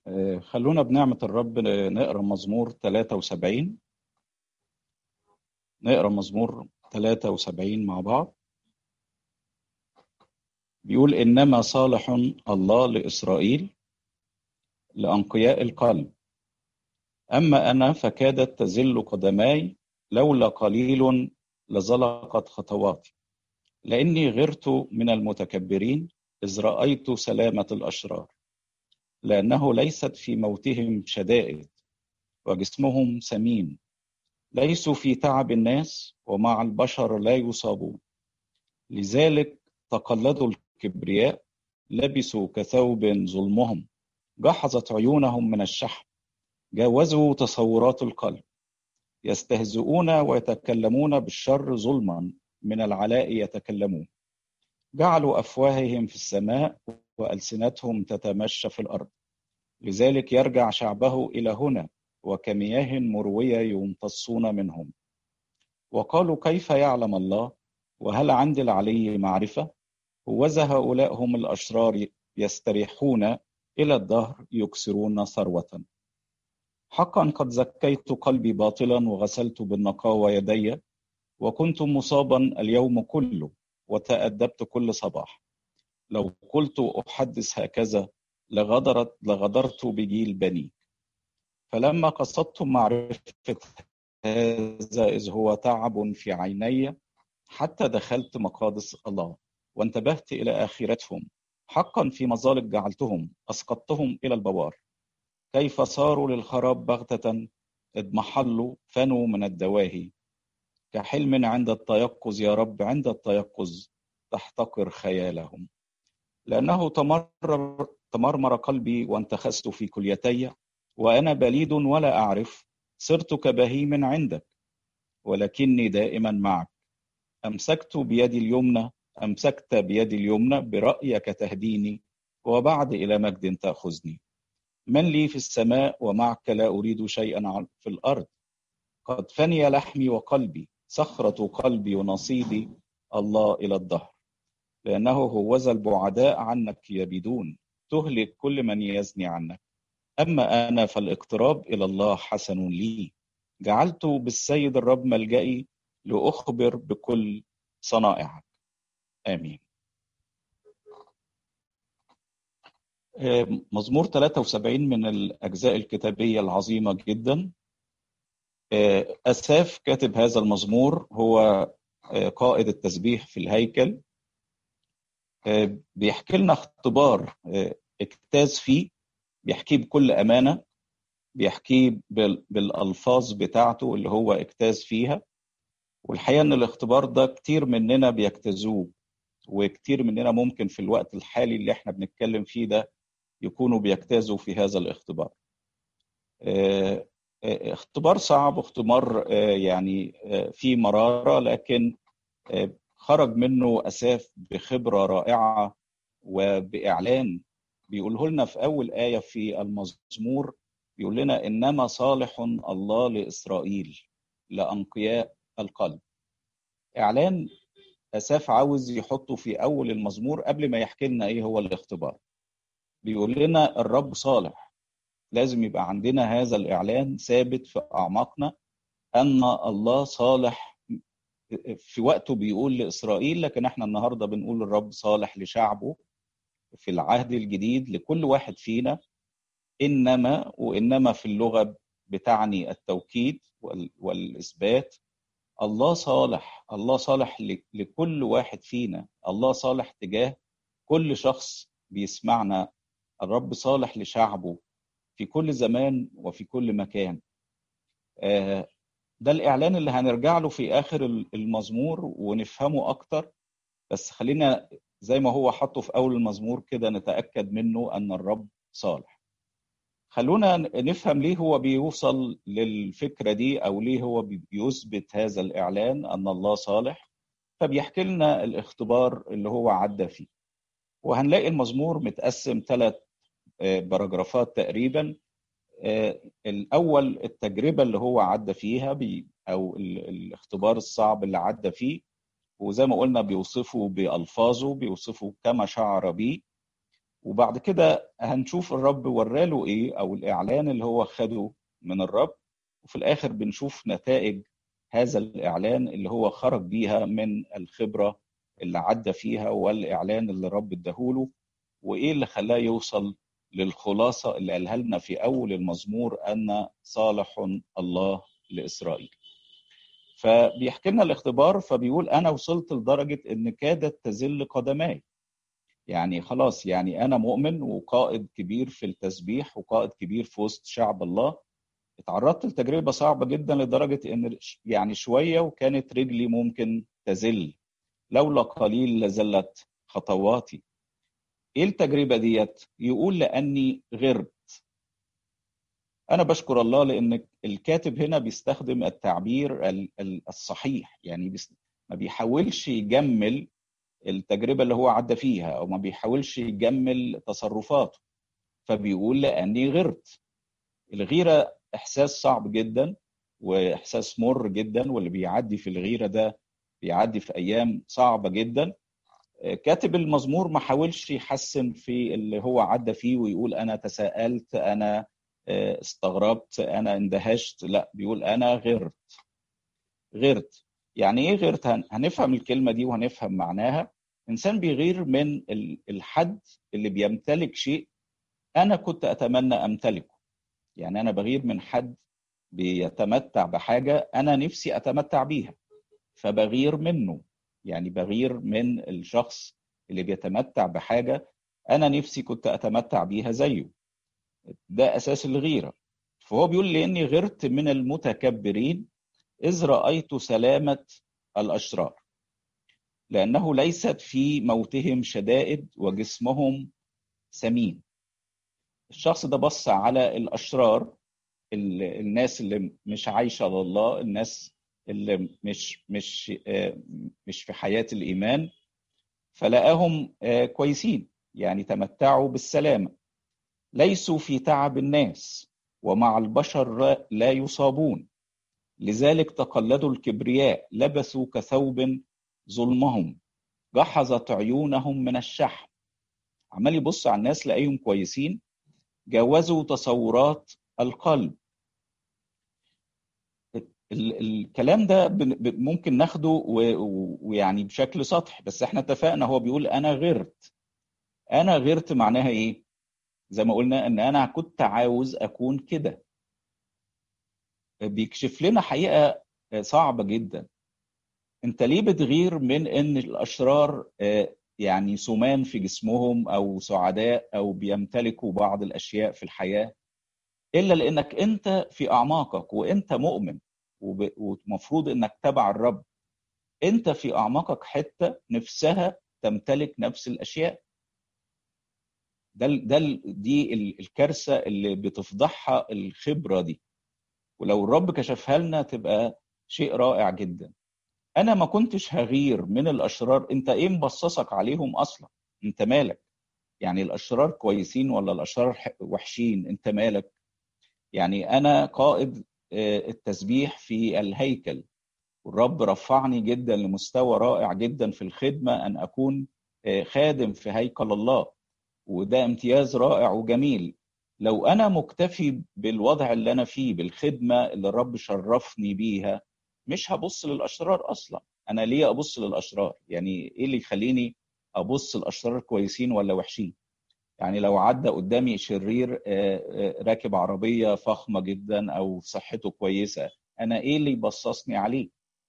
خلونا بنعمة الرب نقرا مزمور 73 نقرا مزمور 73 مع بعض بيقول إنما صالح الله لإسرائيل لأنقياء القلب أما أنا فكادت تزل قدماي لولا قليل لزلقت خطواتي لأني غرت من المتكبرين إذ رأيت سلامة الأشرار لأنه ليست في موتهم شدائد وجسمهم سمين ليسوا في تعب الناس ومع البشر لا يصابون لذلك تقلدوا الكبرياء لبسوا كثوب ظلمهم جحظت عيونهم من الشحم جاوزوا تصورات القلب يستهزئون ويتكلمون بالشر ظلما من العلاء يتكلمون جعلوا افواههم في السماء والسنتهم تتمشى في الارض لذلك يرجع شعبه الى هنا وكمياه مرويه يمتصون منهم وقالوا كيف يعلم الله وهل عند العلي معرفه هوذا هؤلاء هم الاشرار يستريحون الى الدهر يكسرون ثروه حقا قد زكيت قلبي باطلا وغسلت بالنقاوه يدي وكنت مصابا اليوم كله وتأدبت كل صباح لو قلت أحدث هكذا لغدرت لغدرت بجيل بني فلما قصدتم معرفة هذا إذ هو تعب في عيني حتى دخلت مقادس الله وانتبهت إلى آخرتهم حقا في مظالق جعلتهم أسقطتهم إلى البوار كيف صاروا للخراب بغتة اضمحلوا فنوا من الدواهي كحلم عند التيقظ يا رب عند التيقظ تحتقر خيالهم لأنه تمرر تمرمر قلبي وانتخست في كليتي وأنا بليد ولا أعرف صرت كبهيم عندك ولكني دائما معك أمسكت بيدي اليمنى أمسكت بيدي اليمنى برأيك تهديني وبعد إلى مجد تأخذني من لي في السماء ومعك لا أريد شيئا في الأرض قد فني لحمي وقلبي صخرة قلبي ونصيبي الله إلى الدهر لأنه هوذا البعداء عنك يبيدون تهلك كل من يزني عنك أما أنا فالاقتراب إلى الله حسن لي جعلت بالسيد الرب ملجئي لأخبر بكل صنائعك آمين مزمور 73 من الأجزاء الكتابية العظيمة جدا أساف كاتب هذا المزمور هو قائد التسبيح في الهيكل بيحكي لنا اختبار اجتاز فيه بيحكيه بكل أمانة بيحكيه بالألفاظ بتاعته اللي هو اجتاز فيها والحقيقة إن الاختبار ده كتير مننا بيجتازوه وكتير مننا ممكن في الوقت الحالي اللي احنا بنتكلم فيه ده يكونوا بيجتازوا في هذا الاختبار اختبار صعب اختبار يعني فيه مرارة لكن خرج منه أساف بخبرة رائعة وبإعلان بيقوله لنا في أول آية في المزمور بيقول لنا إنما صالح الله لإسرائيل لأنقياء القلب إعلان أساف عاوز يحطه في أول المزمور قبل ما يحكي لنا إيه هو الاختبار بيقول لنا الرب صالح لازم يبقى عندنا هذا الإعلان ثابت في أعماقنا أن الله صالح في وقته بيقول لإسرائيل لكن احنا النهاردة بنقول الرب صالح لشعبه في العهد الجديد لكل واحد فينا إنما وإنما في اللغة بتعني التوكيد والإثبات الله صالح الله صالح لكل واحد فينا الله صالح تجاه كل شخص بيسمعنا الرب صالح لشعبه في كل زمان وفي كل مكان ده الإعلان اللي هنرجع له في آخر المزمور ونفهمه أكتر بس خلينا زي ما هو حطه في أول المزمور كده نتأكد منه أن الرب صالح خلونا نفهم ليه هو بيوصل للفكرة دي أو ليه هو بيثبت هذا الإعلان أن الله صالح فبيحكي لنا الاختبار اللي هو عدى فيه وهنلاقي المزمور متقسم ثلاث باراجرافات تقريبا الأول التجربة اللي هو عدى فيها بي أو الاختبار الصعب اللي عدى فيه وزي ما قلنا بيوصفه بألفاظه بيوصفه كما شعر به وبعد كده هنشوف الرب وراله ايه او الاعلان اللي هو خده من الرب وفي الاخر بنشوف نتائج هذا الاعلان اللي هو خرج بيها من الخبره اللي عدى فيها والاعلان اللي الرب اداهوله وايه اللي خلاه يوصل للخلاصه اللي قالها لنا في اول المزمور ان صالح الله لاسرائيل. فبيحكي لنا الاختبار فبيقول انا وصلت لدرجه ان كادت تزل قدماي. يعني خلاص يعني انا مؤمن وقائد كبير في التسبيح وقائد كبير في وسط شعب الله اتعرضت لتجربه صعبه جدا لدرجه ان يعني شويه وكانت رجلي ممكن تزل لولا قليل لزلت خطواتي ايه التجربه ديت يقول لاني غرت انا بشكر الله لان الكاتب هنا بيستخدم التعبير الصحيح يعني ما بيحاولش يجمل التجربه اللي هو عدى فيها او ما بيحاولش يجمل تصرفاته فبيقول لاني غرت الغيره احساس صعب جدا واحساس مر جدا واللي بيعدي في الغيره ده بيعدي في ايام صعبه جدا كاتب المزمور ما حاولش يحسن في اللي هو عدى فيه ويقول انا تساءلت انا استغربت انا اندهشت لا بيقول انا غرت غرت يعني ايه غيرت هنفهم الكلمه دي وهنفهم معناها انسان بيغير من الحد اللي بيمتلك شيء انا كنت اتمنى امتلكه يعني انا بغير من حد بيتمتع بحاجه انا نفسي اتمتع بيها فبغير منه يعني بغير من الشخص اللي بيتمتع بحاجه انا نفسي كنت اتمتع بيها زيه ده اساس الغيره فهو بيقول لاني غرت من المتكبرين إذ رأيت سلامة الأشرار لأنه ليست في موتهم شدائد وجسمهم سمين الشخص ده بص على الأشرار الناس اللي مش عايشة لله الناس اللي مش مش مش في حياة الإيمان فلقاهم كويسين يعني تمتعوا بالسلامة ليسوا في تعب الناس ومع البشر لا يصابون لذلك تقلدوا الكبرياء لبثوا كثوب ظلمهم جحظت عيونهم من الشحم عمال يبص على الناس لاقيهم كويسين جاوزوا تصورات القلب الكلام ده ممكن ناخده ويعني بشكل سطحي بس احنا اتفقنا هو بيقول انا غرت انا غرت معناها ايه زي ما قلنا ان انا كنت عاوز اكون كده بيكشف لنا حقيقه صعبه جدا انت ليه بتغير من ان الاشرار يعني سمان في جسمهم او سعداء او بيمتلكوا بعض الاشياء في الحياه الا لانك انت في اعماقك وانت مؤمن ومفروض انك تبع الرب انت في اعماقك حته نفسها تمتلك نفس الاشياء ده ده دي الكارثه اللي بتفضحها الخبره دي ولو الرب كشفها لنا تبقى شيء رائع جدا انا ما كنتش هغير من الاشرار انت ايه مبصصك عليهم اصلا انت مالك يعني الاشرار كويسين ولا الاشرار وحشين انت مالك يعني انا قائد التسبيح في الهيكل والرب رفعني جدا لمستوى رائع جدا في الخدمه ان اكون خادم في هيكل الله وده امتياز رائع وجميل لو انا مكتفي بالوضع اللي انا فيه بالخدمه اللي الرب شرفني بيها مش هبص للاشرار اصلا انا ليه ابص للاشرار يعني ايه اللي يخليني ابص الاشرار كويسين ولا وحشين يعني لو عدى قدامي شرير راكب عربيه فخمه جدا او صحته كويسه انا ايه اللي يبصصني عليه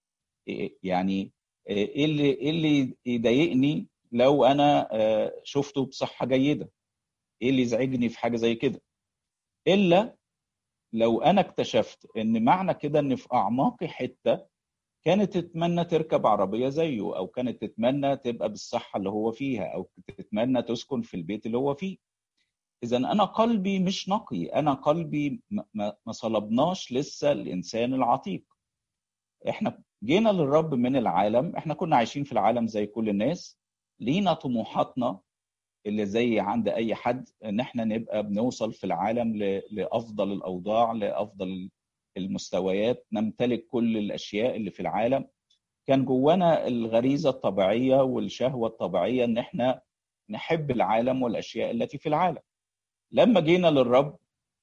يعني ايه اللي ايه اللي يضايقني لو انا شفته بصحه جيده ايه اللي يزعجني في حاجه زي كده الا لو انا اكتشفت ان معنى كده ان في اعماقي حته كانت تتمنى تركب عربيه زيه او كانت تتمنى تبقى بالصحه اللي هو فيها او تتمنى تسكن في البيت اللي هو فيه اذا انا قلبي مش نقي انا قلبي ما صلبناش لسه الانسان العتيق احنا جينا للرب من العالم احنا كنا عايشين في العالم زي كل الناس لينا طموحاتنا اللي زي عند اي حد ان احنا نبقى بنوصل في العالم لافضل الاوضاع لافضل المستويات نمتلك كل الاشياء اللي في العالم كان جوانا الغريزه الطبيعيه والشهوه الطبيعيه ان احنا نحب العالم والاشياء التي في العالم لما جينا للرب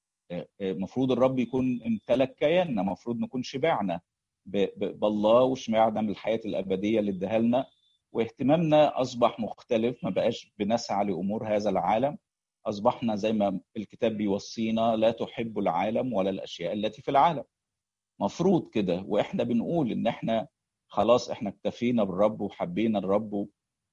المفروض الرب يكون امتلك كياننا المفروض نكون شبعنا بالله وشبعنا من الحياه الابديه اللي اداها لنا واهتمامنا اصبح مختلف ما بقاش بنسعى لامور هذا العالم اصبحنا زي ما الكتاب بيوصينا لا تحب العالم ولا الاشياء التي في العالم مفروض كده واحنا بنقول ان احنا خلاص احنا اكتفينا بالرب وحبينا الرب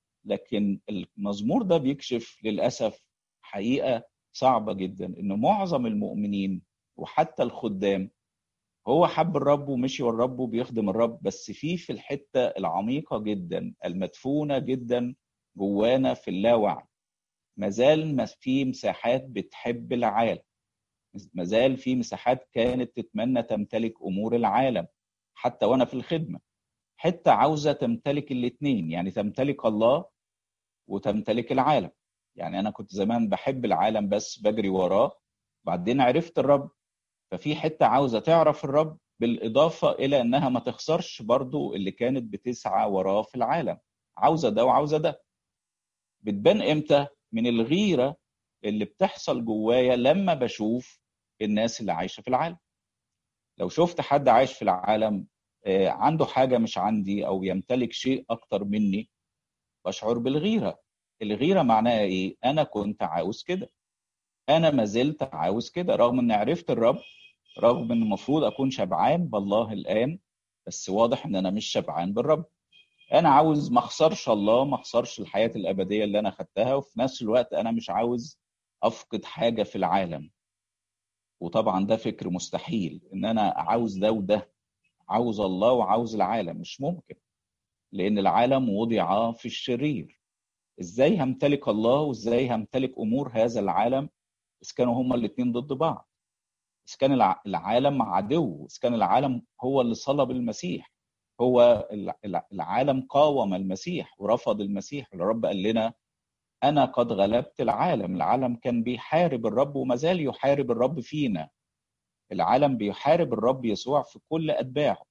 لكن المزمور ده بيكشف للاسف حقيقه صعبه جدا ان معظم المؤمنين وحتى الخدام هو حب الرب ومشي والرب وبيخدم الرب بس في في الحته العميقه جدا المدفونه جدا جوانا في اللاوعي مازال ما في مساحات بتحب العالم مازال في مساحات كانت تتمنى تمتلك امور العالم حتى وانا في الخدمه حته عاوزه تمتلك الاثنين يعني تمتلك الله وتمتلك العالم يعني انا كنت زمان بحب العالم بس بجري وراه بعدين عرفت الرب ففي حته عاوزه تعرف الرب بالاضافه الى انها ما تخسرش برضو اللي كانت بتسعى وراه في العالم عاوزه ده وعاوزه ده بتبان امتى من الغيره اللي بتحصل جوايا لما بشوف الناس اللي عايشه في العالم لو شفت حد عايش في العالم عنده حاجه مش عندي او يمتلك شيء اكتر مني بشعر بالغيره الغيره معناها ايه انا كنت عاوز كده انا ما زلت عاوز كده رغم اني عرفت الرب رغم ان المفروض اكون شبعان بالله الان بس واضح ان انا مش شبعان بالرب انا عاوز ما اخسرش الله ما اخسرش الحياه الابديه اللي انا خدتها وفي نفس الوقت انا مش عاوز افقد حاجه في العالم وطبعا ده فكر مستحيل ان انا عاوز ده وده عاوز الله وعاوز العالم مش ممكن لان العالم وضع في الشرير ازاي همتلك الله وازاي همتلك امور هذا العالم اذا كانوا هما الاثنين ضد بعض اذا كان العالم عدو اذا كان العالم هو اللي صلب المسيح هو العالم قاوم المسيح ورفض المسيح الرب قال لنا انا قد غلبت العالم العالم كان بيحارب الرب وما زال يحارب الرب فينا العالم بيحارب الرب يسوع في كل اتباعه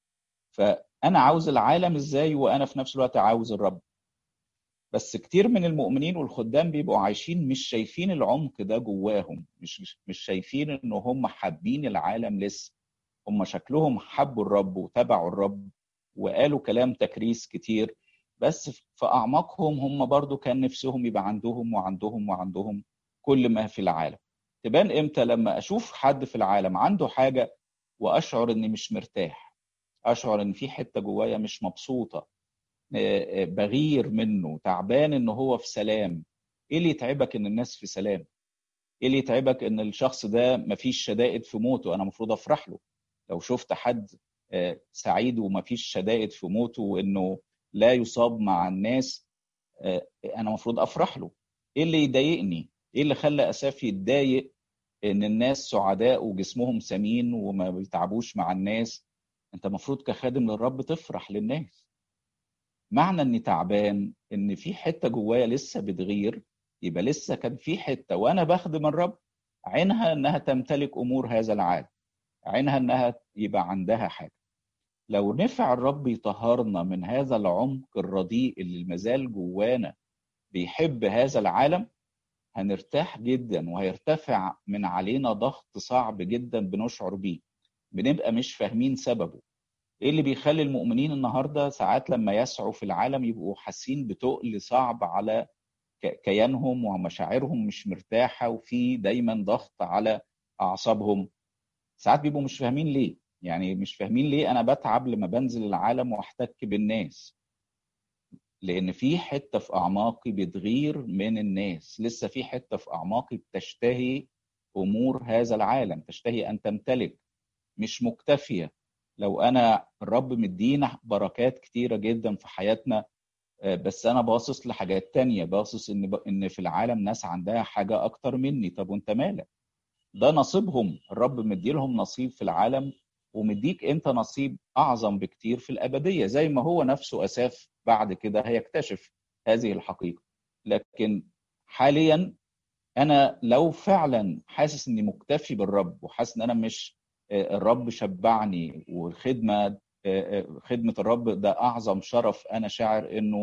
فانا عاوز العالم ازاي وانا في نفس الوقت عاوز الرب بس كتير من المؤمنين والخدام بيبقوا عايشين مش شايفين العمق ده جواهم مش مش شايفين ان هم حابين العالم لسه هم شكلهم حبوا الرب وتبعوا الرب وقالوا كلام تكريس كتير بس في اعماقهم هم برضو كان نفسهم يبقى عندهم وعندهم وعندهم كل ما في العالم تبان امتى لما اشوف حد في العالم عنده حاجه واشعر اني مش مرتاح اشعر ان في حته جوايا مش مبسوطه بغير منه تعبان ان هو في سلام ايه اللي يتعبك ان الناس في سلام ايه اللي يتعبك ان الشخص ده مفيش شدائد في موته انا المفروض افرح له لو شفت حد سعيد ومفيش شدائد في موته وانه لا يصاب مع الناس انا المفروض افرح له ايه اللي يضايقني ايه اللي خلى اساف يتضايق ان الناس سعداء وجسمهم سمين وما بيتعبوش مع الناس انت المفروض كخادم للرب تفرح للناس معنى اني تعبان ان في حته جوايا لسه بتغير يبقى لسه كان في حته وانا بخدم الرب عينها انها تمتلك امور هذا العالم عينها انها يبقى عندها حاجه لو نفع الرب يطهرنا من هذا العمق الرديء اللي مازال جوانا بيحب هذا العالم هنرتاح جدا وهيرتفع من علينا ضغط صعب جدا بنشعر بيه بنبقى مش فاهمين سببه ايه اللي بيخلي المؤمنين النهارده ساعات لما يسعوا في العالم يبقوا حاسين بتقل صعب على كيانهم ومشاعرهم مش مرتاحه وفي دايما ضغط على اعصابهم ساعات بيبقوا مش فاهمين ليه يعني مش فاهمين ليه انا بتعب لما بنزل العالم واحتك بالناس لان في حته في اعماقي بتغير من الناس لسه في حته في اعماقي بتشتهي امور هذا العالم تشتهي ان تمتلك مش مكتفيه لو انا الرب مدينا بركات كتيره جدا في حياتنا بس انا باصص لحاجات تانية باصص ان ان في العالم ناس عندها حاجه اكتر مني طب وانت مالك ده نصيبهم الرب مديلهم نصيب في العالم ومديك انت نصيب اعظم بكتير في الابديه زي ما هو نفسه اساف بعد كده هيكتشف هذه الحقيقه لكن حاليا انا لو فعلا حاسس اني مكتفي بالرب وحاسس ان انا مش الرب شبعني والخدمه خدمه الرب ده اعظم شرف انا شاعر انه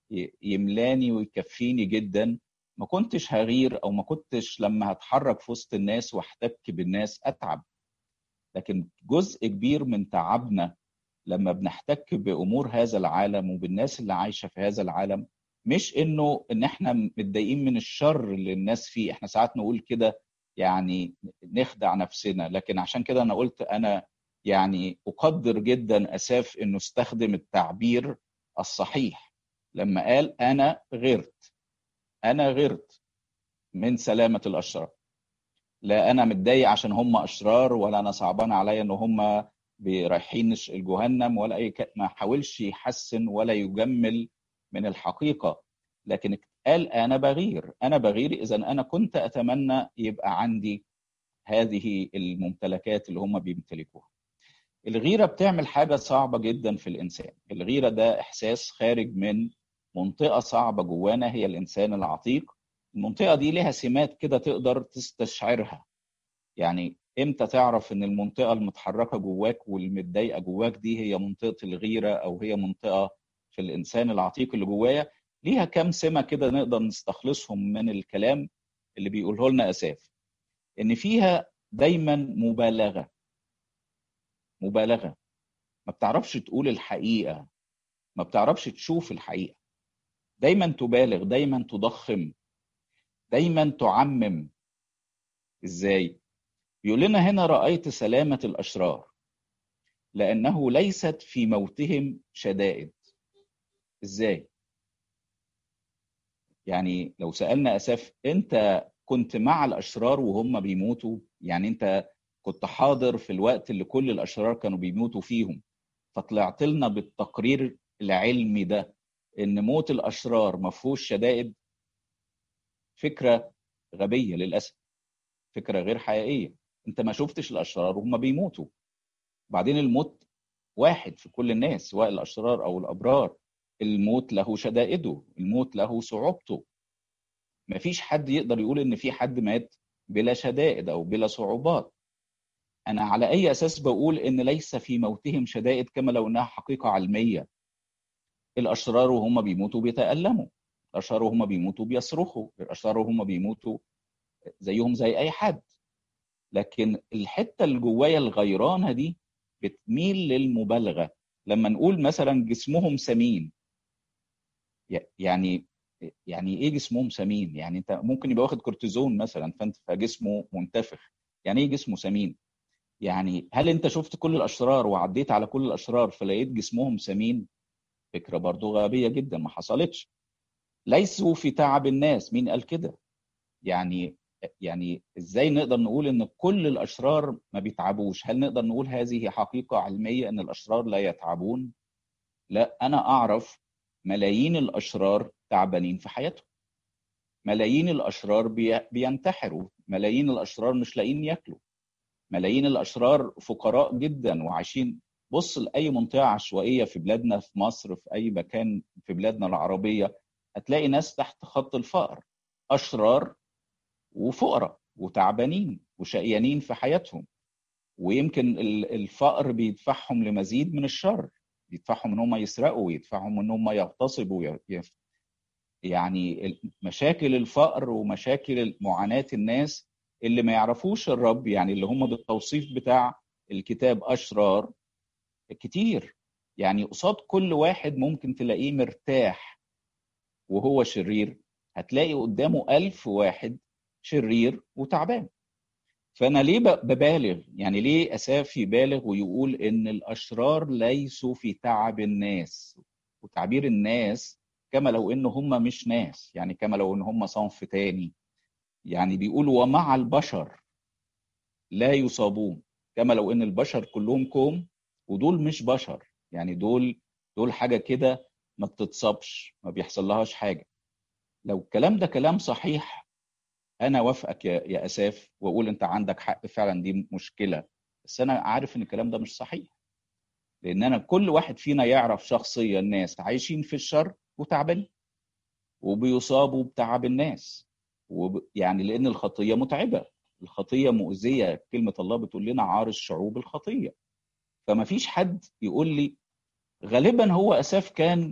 يملاني ويكفيني جدا ما كنتش هغير او ما كنتش لما هتحرك في وسط الناس واحتك بالناس اتعب لكن جزء كبير من تعبنا لما بنحتك بامور هذا العالم وبالناس اللي عايشه في هذا العالم مش انه ان احنا متضايقين من الشر اللي الناس فيه احنا ساعات نقول كده يعني نخدع نفسنا لكن عشان كده انا قلت انا يعني اقدر جدا اساف انه استخدم التعبير الصحيح لما قال انا غرت انا غرت من سلامه الاشرار لا انا متضايق عشان هم اشرار ولا انا صعبان عليا ان هم رايحين الجهنم ولا اي ك... ما حاولش يحسن ولا يجمل من الحقيقه لكن قال انا بغير انا بغير اذا انا كنت اتمنى يبقى عندي هذه الممتلكات اللي هم بيمتلكوها الغيره بتعمل حاجه صعبه جدا في الانسان الغيره ده احساس خارج من منطقه صعبه جوانا هي الانسان العتيق المنطقه دي لها سمات كده تقدر تستشعرها يعني امتى تعرف ان المنطقه المتحركه جواك والمتضايقه جواك دي هي منطقه الغيره او هي منطقه في الانسان العتيق اللي جوايا ليها كام سمه كده نقدر نستخلصهم من الكلام اللي بيقوله لنا اساف ان فيها دايما مبالغه مبالغه ما بتعرفش تقول الحقيقه ما بتعرفش تشوف الحقيقه دايما تبالغ دايما تضخم دايما تعمم ازاي يقول لنا هنا رايت سلامه الاشرار لانه ليست في موتهم شدائد ازاي يعني لو سالنا اساف انت كنت مع الاشرار وهم بيموتوا يعني انت كنت حاضر في الوقت اللي كل الاشرار كانوا بيموتوا فيهم فطلعت لنا بالتقرير العلمي ده ان موت الاشرار ما فيهوش شدائد فكره غبيه للاسف فكره غير حقيقيه انت ما شفتش الاشرار وهم بيموتوا بعدين الموت واحد في كل الناس سواء الاشرار او الابرار الموت له شدائده الموت له صعوبته ما فيش حد يقدر يقول ان في حد مات بلا شدائد او بلا صعوبات انا على اي اساس بقول ان ليس في موتهم شدائد كما لو انها حقيقه علميه الاشرار وهم بيموتوا بيتالموا الاشرار وهم بيموتوا بيصرخوا الاشرار وهم بيموتوا زيهم زي اي حد لكن الحته اللي جوايا الغيرانه دي بتميل للمبالغه لما نقول مثلا جسمهم سمين يعني يعني ايه جسمهم سمين يعني انت ممكن يبقى واخد كورتيزون مثلا فانت فجسمه منتفخ يعني ايه جسمه سمين يعني هل انت شفت كل الاشرار وعديت على كل الاشرار فلقيت جسمهم سمين فكره برضو غبيه جدا ما حصلتش ليسوا في تعب الناس مين قال كده يعني يعني ازاي نقدر نقول ان كل الاشرار ما بيتعبوش هل نقدر نقول هذه حقيقه علميه ان الاشرار لا يتعبون لا انا اعرف ملايين الاشرار تعبانين في حياتهم ملايين الاشرار بينتحروا ملايين الاشرار مش لاقيين ياكلوا ملايين الاشرار فقراء جدا وعايشين بص لاي منطقه عشوائيه في بلادنا في مصر في اي مكان في بلادنا العربيه هتلاقي ناس تحت خط الفقر اشرار وفقراء وتعبانين وشقيانين في حياتهم ويمكن الفقر بيدفعهم لمزيد من الشر يدفعهم ان هم يسرقوا ويدفعهم ان هم يغتصبوا يعني مشاكل الفقر ومشاكل معاناه الناس اللي ما يعرفوش الرب يعني اللي هم بالتوصيف بتاع الكتاب اشرار كتير يعني قصاد كل واحد ممكن تلاقيه مرتاح وهو شرير هتلاقي قدامه ألف واحد شرير وتعبان فأنا ليه ببالغ يعني ليه أساف يبالغ ويقول إن الأشرار ليسوا في تعب الناس وتعبير الناس كما لو إن هم مش ناس يعني كما لو إن هم صنف تاني يعني بيقول ومع البشر لا يصابون كما لو إن البشر كلهم كوم ودول مش بشر يعني دول دول حاجة كده ما بتتصابش ما بيحصل لهاش حاجة لو الكلام ده كلام صحيح انا وافقك يا يا اساف واقول انت عندك حق فعلا دي مشكله بس انا عارف ان الكلام ده مش صحيح لان انا كل واحد فينا يعرف شخصيا ناس عايشين في الشر وتعبانين وبيصابوا بتعب الناس وب... يعني لان الخطيه متعبه الخطيه مؤذيه كلمه الله بتقول لنا عار الشعوب الخطيه فما فيش حد يقول لي غالبا هو اساف كان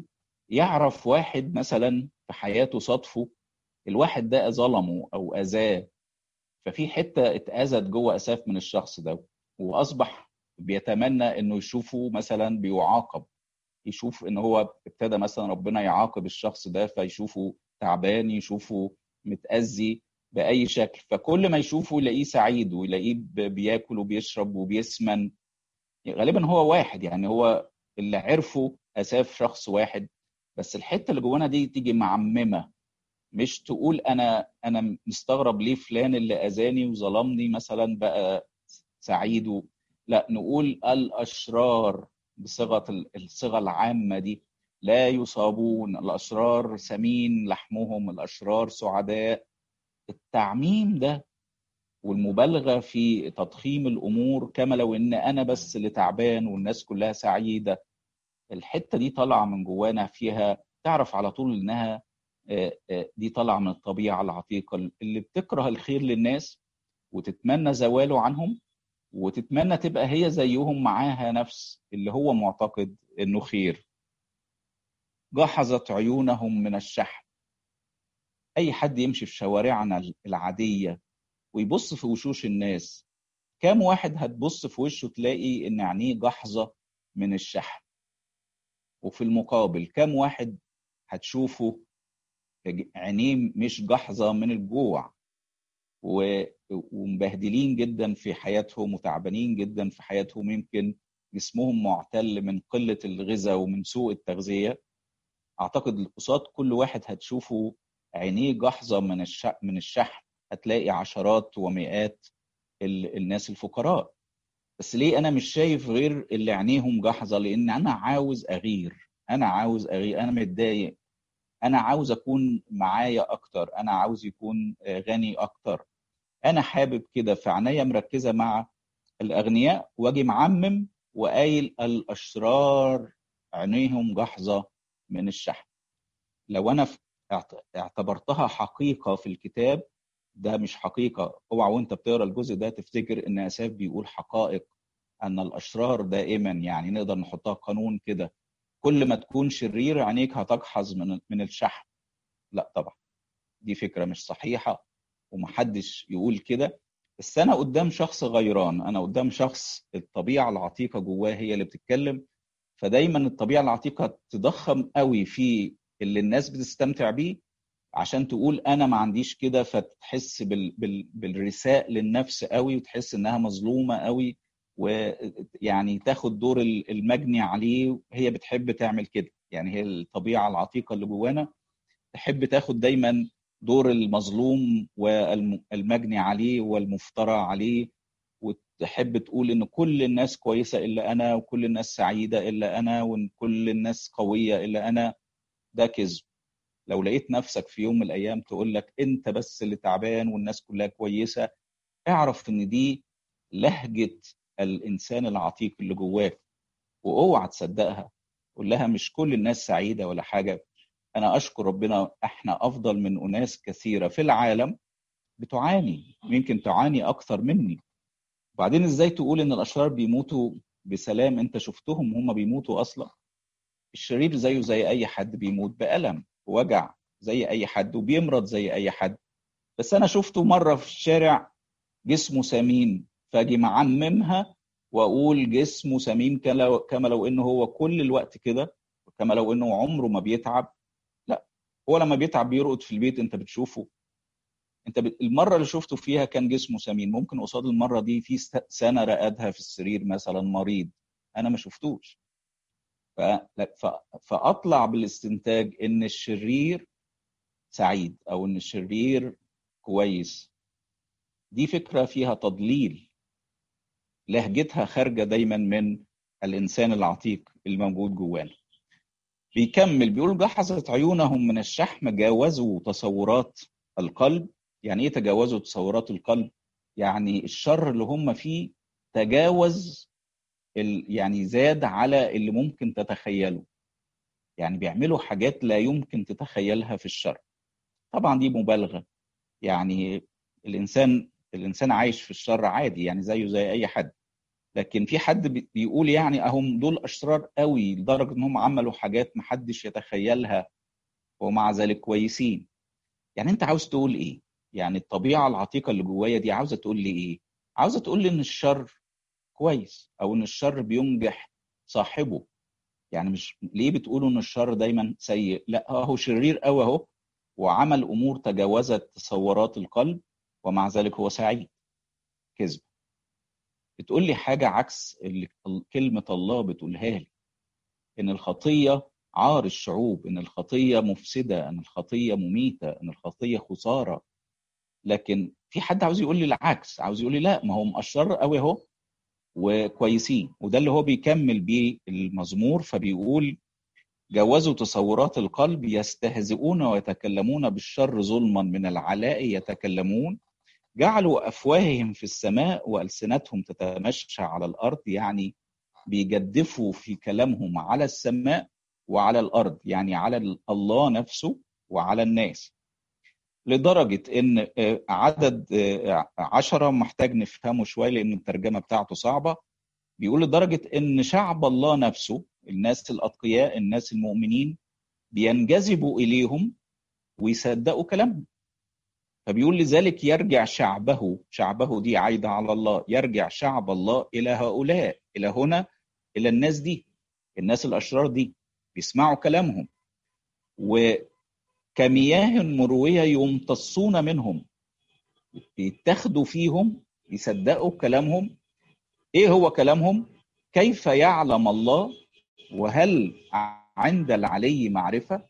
يعرف واحد مثلا في حياته صدفه الواحد ده ظلمه او اذاه ففي حته اتاذت جوه اساف من الشخص ده واصبح بيتمنى انه يشوفه مثلا بيعاقب يشوف ان هو ابتدى مثلا ربنا يعاقب الشخص ده فيشوفه تعبان يشوفه متاذي باي شكل فكل ما يشوفه يلاقيه سعيد ويلاقيه بياكل وبيشرب وبيسمن غالبا هو واحد يعني هو اللي عرفه اساف شخص واحد بس الحته اللي جوانا دي تيجي معممه مش تقول انا انا مستغرب ليه فلان اللي اذاني وظلمني مثلا بقى سعيد و... لا نقول الاشرار بصيغه الصيغه العامه دي لا يصابون الاشرار سمين لحمهم الاشرار سعداء التعميم ده والمبالغه في تضخيم الامور كما لو ان انا بس اللي تعبان والناس كلها سعيده الحته دي طالعه من جوانا فيها تعرف على طول انها دي طالعه من الطبيعه العتيقه اللي بتكره الخير للناس وتتمنى زواله عنهم وتتمنى تبقى هي زيهم معاها نفس اللي هو معتقد انه خير جحظت عيونهم من الشحم اي حد يمشي في شوارعنا العاديه ويبص في وشوش الناس كام واحد هتبص في وشه تلاقي ان عينيه جحظه من الشحم وفي المقابل كام واحد هتشوفه عينيه مش جحظه من الجوع ومبهدلين جدا في حياتهم وتعبانين جدا في حياتهم يمكن جسمهم معتل من قله الغذاء ومن سوء التغذيه اعتقد قصاد كل واحد هتشوفه عينيه جحظه من الشح من الشحم هتلاقي عشرات ومئات الناس الفقراء بس ليه انا مش شايف غير اللي عينيهم جحظه لان انا عاوز اغير انا عاوز اغير انا متضايق انا عاوز اكون معايا اكتر انا عاوز يكون غني اكتر انا حابب كده فعناية مركزه مع الاغنياء واجي معمم وقايل الاشرار عينيهم جحظه من الشحم لو انا اعتبرتها حقيقه في الكتاب ده مش حقيقه اوعى وانت بتقرا الجزء ده تفتكر ان اساف بيقول حقائق ان الاشرار دائما يعني نقدر نحطها قانون كده كل ما تكون شرير عينيك هتجحظ من من الشحم لا طبعا دي فكره مش صحيحه ومحدش يقول كده بس انا قدام شخص غيران انا قدام شخص الطبيعه العتيقه جواه هي اللي بتتكلم فدايما الطبيعه العتيقه تضخم قوي في اللي الناس بتستمتع بيه عشان تقول انا ما عنديش كده فتحس بال بال بالرثاء للنفس قوي وتحس انها مظلومه قوي ويعني تاخد دور المجني عليه هي بتحب تعمل كده يعني هي الطبيعه العتيقه اللي جوانا تحب تاخد دايما دور المظلوم والمجني عليه والمفترى عليه وتحب تقول ان كل الناس كويسه الا انا وكل الناس سعيده الا انا وكل الناس قويه الا انا ده كذب لو لقيت نفسك في يوم من الايام تقول لك انت بس اللي تعبان والناس كلها كويسه اعرف ان دي لهجه الانسان العتيق اللي جواك واوعى تصدقها قول لها مش كل الناس سعيده ولا حاجه انا اشكر ربنا احنا افضل من اناس كثيره في العالم بتعاني يمكن تعاني اكثر مني وبعدين ازاي تقول ان الاشرار بيموتوا بسلام انت شفتهم هم بيموتوا اصلا الشرير زيه زي اي حد بيموت بالم ووجع زي اي حد وبيمرض زي اي حد بس انا شفته مره في الشارع جسمه سمين فاجي معممها واقول جسمه سمين كما لو انه هو كل الوقت كده كما لو انه عمره ما بيتعب لا هو لما بيتعب بيرقد في البيت انت بتشوفه انت ب... المره اللي شفته فيها كان جسمه سمين ممكن قصاد المره دي في سنه رقدها في السرير مثلا مريض انا ما شفتوش ف... ف... فاطلع بالاستنتاج ان الشرير سعيد او ان الشرير كويس دي فكره فيها تضليل لهجتها خارجه دايما من الانسان العتيق الموجود جوانا بيكمل بيقول جحظت عيونهم من الشحم جاوزوا تصورات القلب يعني ايه تجاوزوا تصورات القلب يعني الشر اللي هم فيه تجاوز ال... يعني زاد على اللي ممكن تتخيله يعني بيعملوا حاجات لا يمكن تتخيلها في الشر طبعا دي مبالغه يعني الانسان الانسان عايش في الشر عادي يعني زيه زي اي حد لكن في حد بيقول يعني اهم دول اشرار قوي لدرجه انهم عملوا حاجات محدش يتخيلها ومع ذلك كويسين يعني انت عاوز تقول ايه يعني الطبيعه العتيقه اللي جوايا دي عاوزه تقول لي ايه عاوزه تقول لي ان الشر كويس او ان الشر بينجح صاحبه يعني مش ليه بتقولوا ان الشر دايما سيء لا هو شرير قوي اهو وعمل امور تجاوزت تصورات القلب ومع ذلك هو سعيد كذب بتقول لي حاجه عكس اللي كلمه الله بتقولها لي ان الخطيه عار الشعوب ان الخطيه مفسده ان الخطيه مميته ان الخطيه خساره لكن في حد عاوز يقول لي العكس عاوز يقول لي لا ما هم اشرار قوي اهو وكويسين وده اللي هو بيكمل بيه المزمور فبيقول جوزوا تصورات القلب يستهزئون ويتكلمون بالشر ظلما من العلاء يتكلمون جعلوا افواههم في السماء والسنتهم تتمشى على الارض يعني بيجدفوا في كلامهم على السماء وعلى الارض يعني على الله نفسه وعلى الناس لدرجة إن عدد عشرة محتاج نفهمه شوية لأن الترجمة بتاعته صعبة بيقول لدرجة إن شعب الله نفسه الناس الأتقياء الناس المؤمنين بينجذبوا إليهم ويصدقوا كلامهم فبيقول لذلك يرجع شعبه شعبه دي عايدة على الله يرجع شعب الله إلى هؤلاء إلى هنا إلى الناس دي الناس الأشرار دي بيسمعوا كلامهم وكمياه مروية يمتصون منهم بيتاخدوا فيهم يصدقوا كلامهم ايه هو كلامهم كيف يعلم الله وهل عند العلي معرفة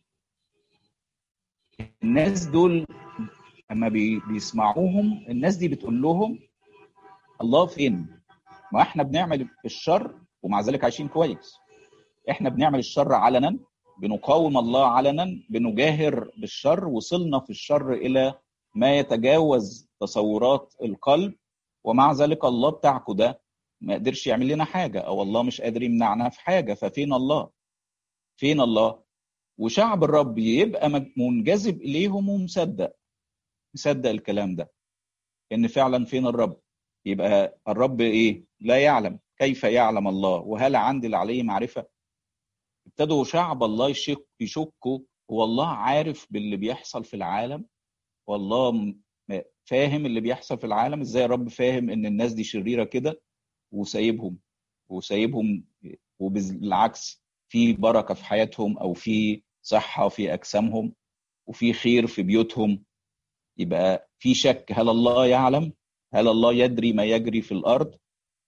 الناس دول لما بيسمعوهم الناس دي بتقول لهم الله فين ما احنا بنعمل الشر ومع ذلك عايشين كويس احنا بنعمل الشر علنا بنقاوم الله علنا بنجاهر بالشر وصلنا في الشر الى ما يتجاوز تصورات القلب ومع ذلك الله بتاعكم ده ما قدرش يعمل لنا حاجه او الله مش قادر يمنعنا في حاجه ففين الله فين الله وشعب الرب يبقى منجذب اليهم ومصدق مصدق الكلام ده ان فعلا فين الرب يبقى الرب ايه لا يعلم كيف يعلم الله وهل عندي العلي معرفه ابتدوا شعب الله يشك يشكوا هو الله عارف باللي بيحصل في العالم والله فاهم اللي بيحصل في العالم ازاي الرب فاهم ان الناس دي شريره كده وسايبهم وسايبهم وبالعكس في بركه في حياتهم او في صحه في اجسامهم وفي خير في بيوتهم يبقى في شك هل الله يعلم هل الله يدري ما يجري في الارض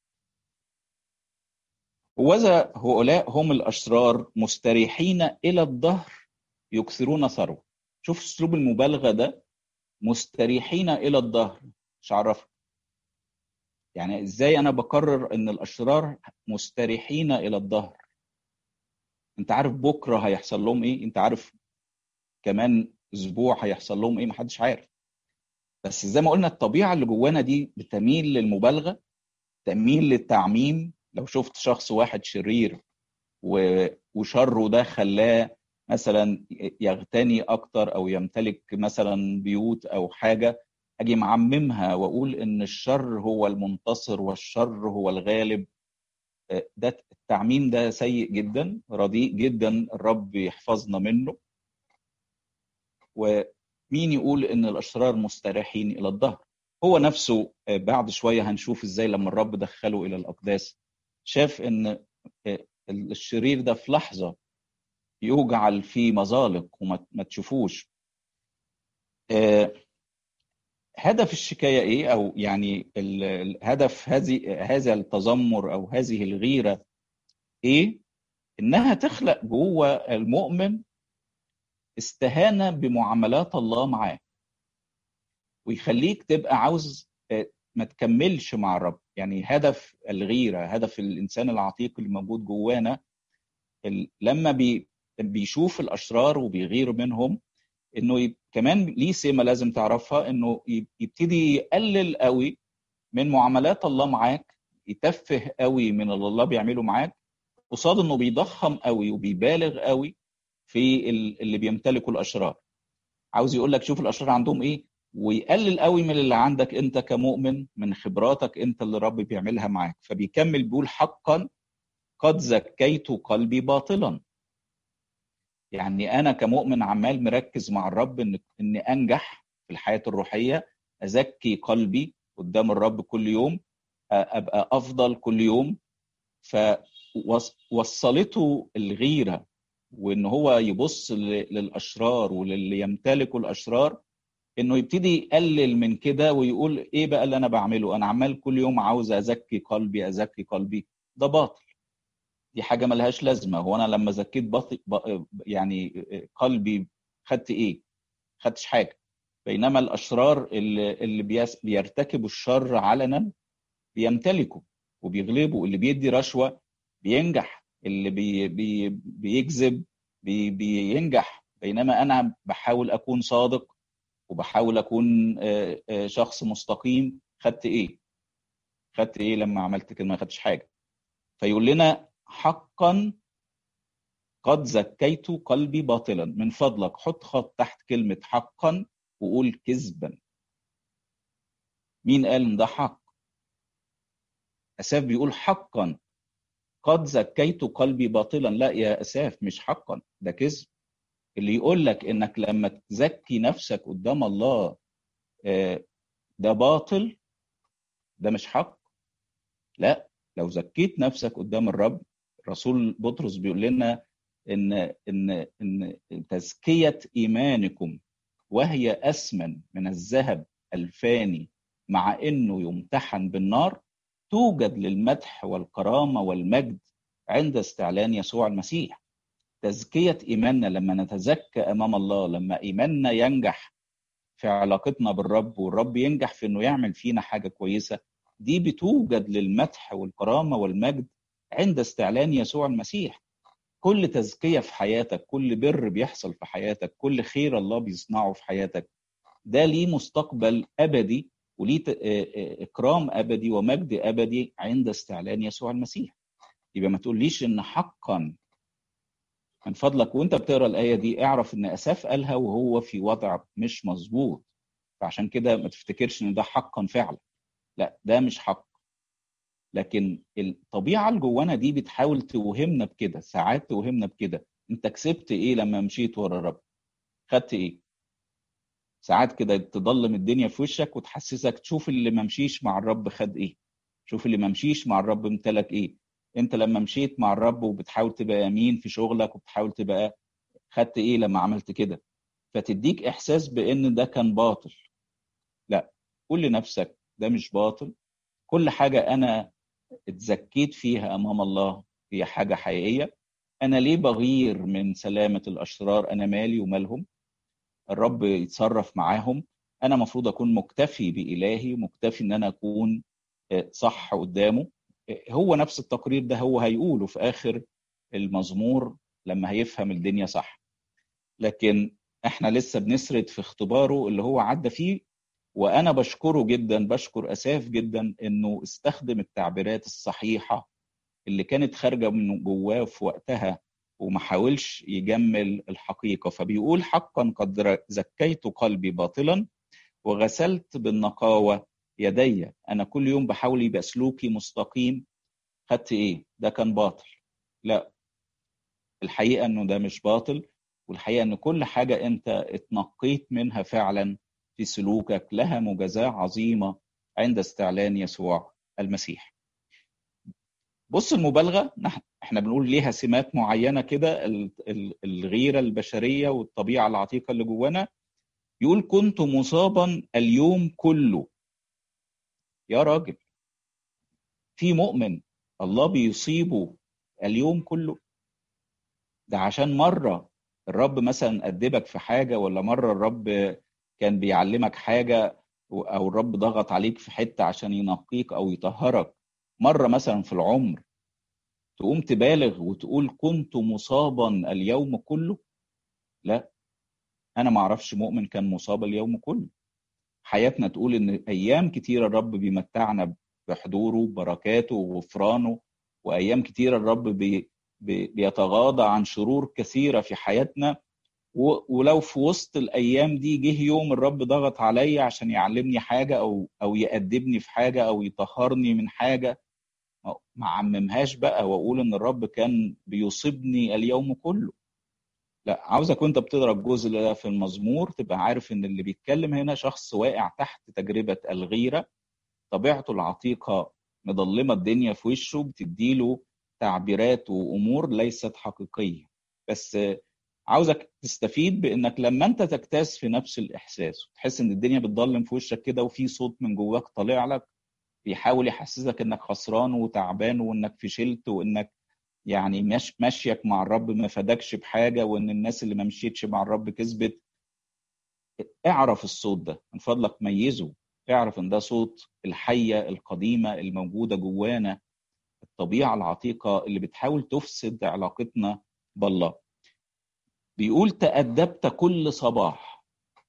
وذا هؤلاء هم الاشرار مستريحين الى الظهر يكثرون ثروه شوف اسلوب المبالغه ده مستريحين الى الظهر مش عرفك يعني ازاي انا بقرر ان الاشرار مستريحين الى الظهر انت عارف بكره هيحصل لهم ايه انت عارف كمان اسبوع هيحصل لهم ايه محدش عارف بس زي ما قلنا الطبيعه اللي جوانا دي بتميل للمبالغه تميل للتعميم لو شفت شخص واحد شرير وشره ده خلاه مثلا يغتني اكتر او يمتلك مثلا بيوت او حاجه اجي معممها واقول ان الشر هو المنتصر والشر هو الغالب ده التعميم ده سيء جدا رديء جدا الرب يحفظنا منه ومين يقول ان الاشرار مستريحين الى الظهر هو نفسه بعد شويه هنشوف ازاي لما الرب دخله الى الاقداس شاف ان الشرير ده في لحظه يجعل في مزالق وما تشوفوش هدف الشكايه ايه او يعني الهدف هذه هذا التذمر او هذه الغيره ايه انها تخلق جوه المؤمن استهانه بمعاملات الله معاه ويخليك تبقى عاوز ما تكملش مع الرب يعني هدف الغيره هدف الانسان العتيق اللي موجود جوانا لما بي بيشوف الاشرار وبيغير منهم انه كمان ليه سمه لازم تعرفها انه يبتدي يقلل قوي من معاملات الله معاك يتفه قوي من اللي الله بيعمله معاك قصاد انه بيضخم قوي وبيبالغ قوي في اللي بيمتلكوا الاشرار عاوز يقول لك شوف الاشرار عندهم ايه ويقلل قوي من اللي عندك انت كمؤمن من خبراتك انت اللي رب بيعملها معاك فبيكمل بيقول حقا قد زكيت قلبي باطلا يعني انا كمؤمن عمال مركز مع الرب ان اني انجح في الحياه الروحيه ازكي قلبي قدام الرب كل يوم ابقى افضل كل يوم فوصلته الغيره وان هو يبص للاشرار وللي يمتلكوا الاشرار انه يبتدي يقلل من كده ويقول ايه بقى اللي انا بعمله انا عمال كل يوم عاوز ازكي قلبي ازكي قلبي ده باطل دي حاجه ملهاش لازمه هو انا لما زكيت بطي يعني قلبي خدت ايه خدتش حاجه بينما الاشرار اللي, اللي بيرتكبوا الشر علنا بيمتلكوا وبيغلبوا اللي بيدي رشوه بينجح اللي بي بي بيكذب بي بينجح بينما انا بحاول اكون صادق وبحاول اكون شخص مستقيم خدت ايه خدت ايه لما عملت كده ما خدتش حاجه فيقول لنا حقا قد زكيت قلبي باطلا من فضلك حط خط تحت كلمه حقا وقول كذبا مين قال ان ده حق اساف بيقول حقا قد زكيت قلبي باطلا لا يا اساف مش حقا ده كذب اللي يقول لك انك لما تزكي نفسك قدام الله ده باطل ده مش حق لا لو زكيت نفسك قدام الرب رسول بطرس بيقول لنا ان ان ان تزكيه ايمانكم وهي اثمن من الذهب الفاني مع انه يمتحن بالنار توجد للمدح والكرامه والمجد عند استعلان يسوع المسيح تزكيه ايماننا لما نتزكى امام الله لما ايماننا ينجح في علاقتنا بالرب والرب ينجح في انه يعمل فينا حاجه كويسه دي بتوجد للمدح والكرامه والمجد عند استعلان يسوع المسيح كل تزكيه في حياتك كل بر بيحصل في حياتك كل خير الله بيصنعه في حياتك ده ليه مستقبل ابدي وليه اكرام ابدي ومجد ابدي عند استعلان يسوع المسيح يبقى ما تقوليش ان حقا من فضلك وانت بتقرا الايه دي اعرف ان اساف قالها وهو في وضع مش مظبوط فعشان كده ما تفتكرش ان ده حقا فعلا لا ده مش حق لكن الطبيعه اللي جوانا دي بتحاول توهمنا بكده ساعات توهمنا بكده انت كسبت ايه لما مشيت ورا الرب خدت ايه ساعات كده تضلم الدنيا في وشك وتحسسك تشوف اللي ما مشيش مع الرب خد ايه شوف اللي ما مشيش مع الرب امتلك ايه انت لما مشيت مع الرب وبتحاول تبقى امين في شغلك وبتحاول تبقى خدت ايه لما عملت كده فتديك احساس بان ده كان باطل لا قول لنفسك ده مش باطل كل حاجه انا اتزكيت فيها امام الله هي حاجه حقيقيه انا ليه بغير من سلامه الاشرار انا مالي ومالهم الرب يتصرف معاهم انا المفروض اكون مكتفي بالهي ومكتفي ان انا اكون صح قدامه هو نفس التقرير ده هو هيقوله في اخر المزمور لما هيفهم الدنيا صح لكن احنا لسه بنسرد في اختباره اللي هو عدى فيه وانا بشكره جدا بشكر اساف جدا انه استخدم التعبيرات الصحيحه اللي كانت خارجه من جواه في وقتها وما حاولش يجمل الحقيقه فبيقول حقا قد زكيت قلبي باطلا وغسلت بالنقاوه يدي انا كل يوم بحاول يبقى سلوكي مستقيم خدت ايه ده كان باطل لا الحقيقه انه ده مش باطل والحقيقه ان كل حاجه انت اتنقيت منها فعلا في سلوكك لها مجازاه عظيمه عند استعلان يسوع المسيح بص المبالغه احنا بنقول ليها سمات معينه كده الغيره البشريه والطبيعه العتيقه اللي جوانا يقول كنت مصابا اليوم كله يا راجل في مؤمن الله بيصيبه اليوم كله ده عشان مرة الرب مثلا أدبك في حاجة ولا مرة الرب كان بيعلمك حاجة أو الرب ضغط عليك في حتة عشان ينقيك أو يطهرك مرة مثلا في العمر تقوم تبالغ وتقول كنت مصابا اليوم كله لا أنا معرفش مؤمن كان مصاب اليوم كله حياتنا تقول ان ايام كتيره الرب بيمتعنا بحضوره بركاته وغفرانه وايام كتيره الرب بي بي بيتغاضى عن شرور كثيره في حياتنا ولو في وسط الايام دي جه يوم الرب ضغط عليا عشان يعلمني حاجه او او يأدبني في حاجه او يطهرني من حاجه ما عممهاش بقى واقول ان الرب كان بيصيبني اليوم كله لا عاوزك وانت بتقرا الجزء ده في المزمور تبقى عارف ان اللي بيتكلم هنا شخص واقع تحت تجربه الغيره طبيعته العتيقه مضلمه الدنيا في وشه بتديله تعبيرات وامور ليست حقيقيه بس عاوزك تستفيد بانك لما انت تجتاز في نفس الاحساس وتحس ان الدنيا بتضلم في وشك كده وفي صوت من جواك طالع لك بيحاول يحسسك انك خسران وتعبان وانك فشلت وانك يعني مش ماشيك مع الرب ما فادكش بحاجه وان الناس اللي ما مشيتش مع الرب كسبت اعرف الصوت ده من فضلك ميزه اعرف ان ده صوت الحيه القديمه الموجوده جوانا الطبيعه العتيقه اللي بتحاول تفسد علاقتنا بالله بيقول تأدبت كل صباح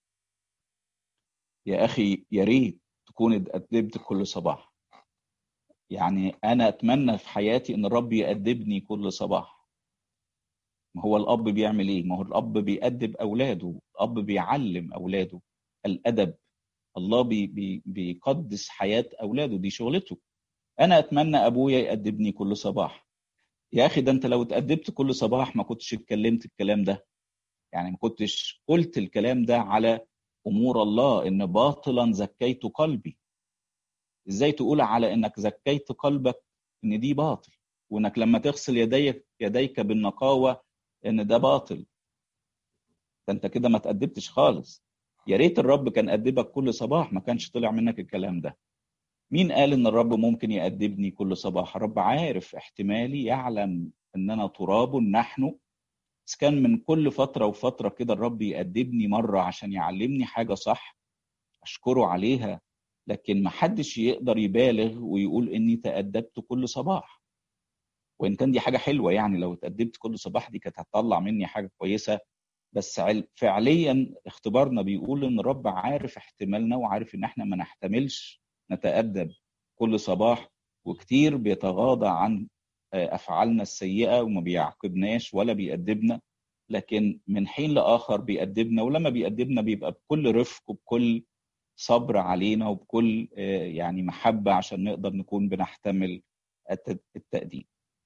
يا اخي يا ريت تكون اتأدبت كل صباح يعني انا اتمنى في حياتي ان الرب يأدبني كل صباح ما هو الاب بيعمل ايه ما هو الاب بيأدب اولاده الاب بيعلم اولاده الادب الله بي بي بيقدس حياه اولاده دي شغلته انا اتمنى ابويا يأدبني كل صباح يا اخي ده انت لو اتأدبت كل صباح ما كنتش اتكلمت الكلام ده يعني ما كنتش قلت الكلام ده على امور الله ان باطلا زكيت قلبي ازاي تقول على انك زكيت قلبك ان دي باطل وانك لما تغسل يديك يديك بالنقاوه ان ده باطل ده انت كده ما تأدبتش خالص يا ريت الرب كان أدبك كل صباح ما كانش طلع منك الكلام ده مين قال ان الرب ممكن يأدبني كل صباح الرب عارف احتمالي يعلم اننا تراب نحن بس كان من كل فتره وفتره كده الرب يأدبني مره عشان يعلمني حاجه صح اشكره عليها لكن ما حدش يقدر يبالغ ويقول اني تأدبت كل صباح وان كان دي حاجه حلوه يعني لو اتأدبت كل صباح دي كانت هتطلع مني حاجه كويسه بس فعليا اختبارنا بيقول ان الرب عارف احتمالنا وعارف ان احنا ما نحتملش نتأدب كل صباح وكتير بيتغاضى عن افعالنا السيئه وما بيعاقبناش ولا بيأدبنا لكن من حين لاخر بيأدبنا ولما بيأدبنا بيبقى بكل رفق وبكل صبر علينا وبكل يعني محبه عشان نقدر نكون بنحتمل التأديب.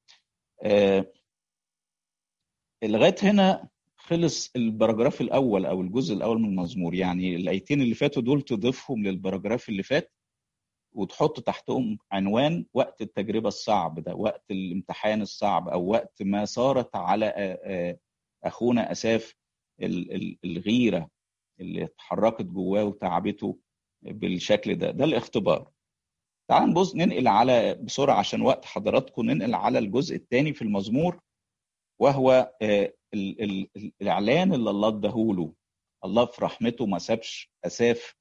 لغايه هنا خلص البراجراف الاول او الجزء الاول من المزمور يعني الايتين اللي فاتوا دول تضيفهم للبراجراف اللي فات وتحط تحتهم عنوان وقت التجربه الصعب ده وقت الامتحان الصعب او وقت ما صارت على اخونا اساف الغيره اللي اتحركت جواه وتعبته بالشكل ده ده الاختبار تعال نبص ننقل على بسرعه عشان وقت حضراتكم ننقل على الجزء الثاني في المزمور وهو ال ال الاعلان اللي الله اداهوله الله في رحمته ما سابش اساف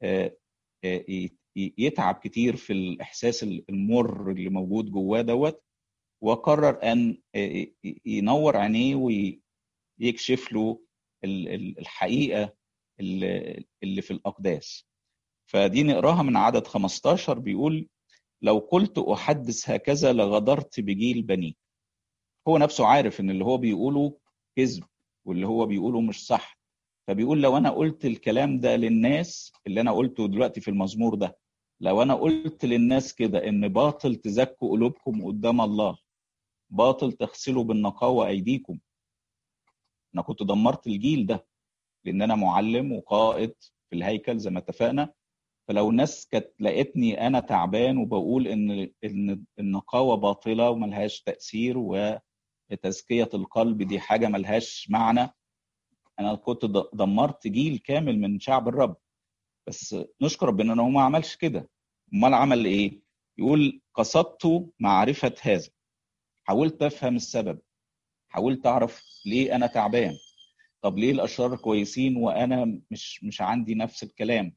يتعب كتير في الاحساس المر اللي موجود جواه دوت وقرر ان ينور عينيه ويكشف له الحقيقه اللي في الاقداس فدي نقراها من عدد 15 بيقول لو قلت احدث هكذا لغدرت بجيل بني هو نفسه عارف ان اللي هو بيقوله كذب واللي هو بيقوله مش صح فبيقول لو انا قلت الكلام ده للناس اللي انا قلته دلوقتي في المزمور ده لو انا قلت للناس كده ان باطل تزكوا قلوبكم قدام الله باطل تغسلوا بالنقاوة ايديكم انا كنت دمرت الجيل ده لان انا معلم وقائد في الهيكل زي ما اتفقنا فلو الناس كانت لقيتني انا تعبان وبقول ان ان النقاوه باطله وملهاش تاثير وتزكيه القلب دي حاجه ملهاش معنى انا كنت دمرت جيل كامل من شعب الرب بس نشكر ربنا انه ما عملش كده امال عمل ايه يقول قصدت معرفه هذا حاولت افهم السبب حاولت اعرف ليه انا تعبان طب ليه الاشرار كويسين وانا مش مش عندي نفس الكلام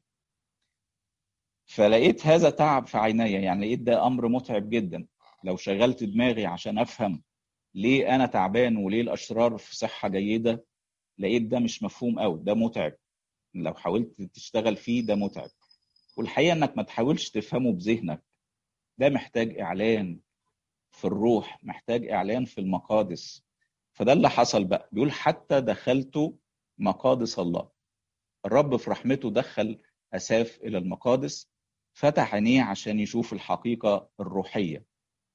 فلقيت هذا تعب في عيني يعني لقيت ده امر متعب جدا لو شغلت دماغي عشان افهم ليه انا تعبان وليه الاشرار في صحه جيده لقيت ده مش مفهوم قوي ده متعب لو حاولت تشتغل فيه ده متعب والحقيقه انك ما تحاولش تفهمه بذهنك ده محتاج اعلان في الروح محتاج اعلان في المقادس فده اللي حصل بقى بيقول حتى دخلت مقادس الله الرب في رحمته دخل أساف إلى المقادس فتح عينيه عشان يشوف الحقيقة الروحية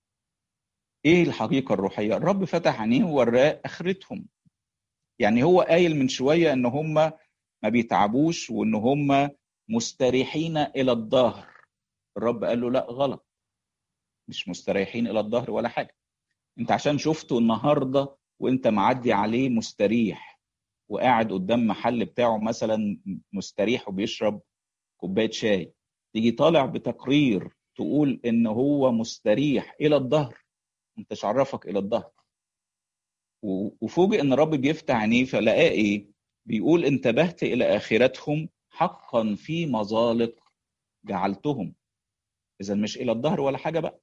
إيه الحقيقة الروحية؟ الرب فتح عينيه ووراه آخرتهم يعني هو قايل من شوية إن هم ما بيتعبوش وإن هم مستريحين إلى الظهر الرب قال له لا غلط مش مستريحين إلى الظهر ولا حاجة أنت عشان شفته النهاردة وأنت معدي عليه مستريح وقاعد قدام محل بتاعه مثلا مستريح وبيشرب كوبايه شاي تيجي طالع بتقرير تقول ان هو مستريح الى الظهر انت عرفك الى الظهر وفوجئ ان الرب بيفتح عينيه فلقاه ايه بيقول انتبهت الى اخرتهم حقا في مظالق جعلتهم اذا مش الى الظهر ولا حاجه بقى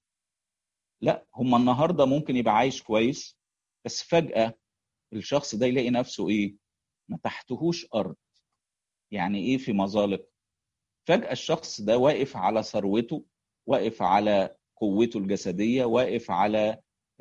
لا هم النهارده ممكن يبقى عايش كويس بس فجاه الشخص ده يلاقي نفسه ايه ما تحتهوش ارض يعني ايه في مظالق فجاه الشخص ده واقف على ثروته واقف على قوته الجسديه واقف على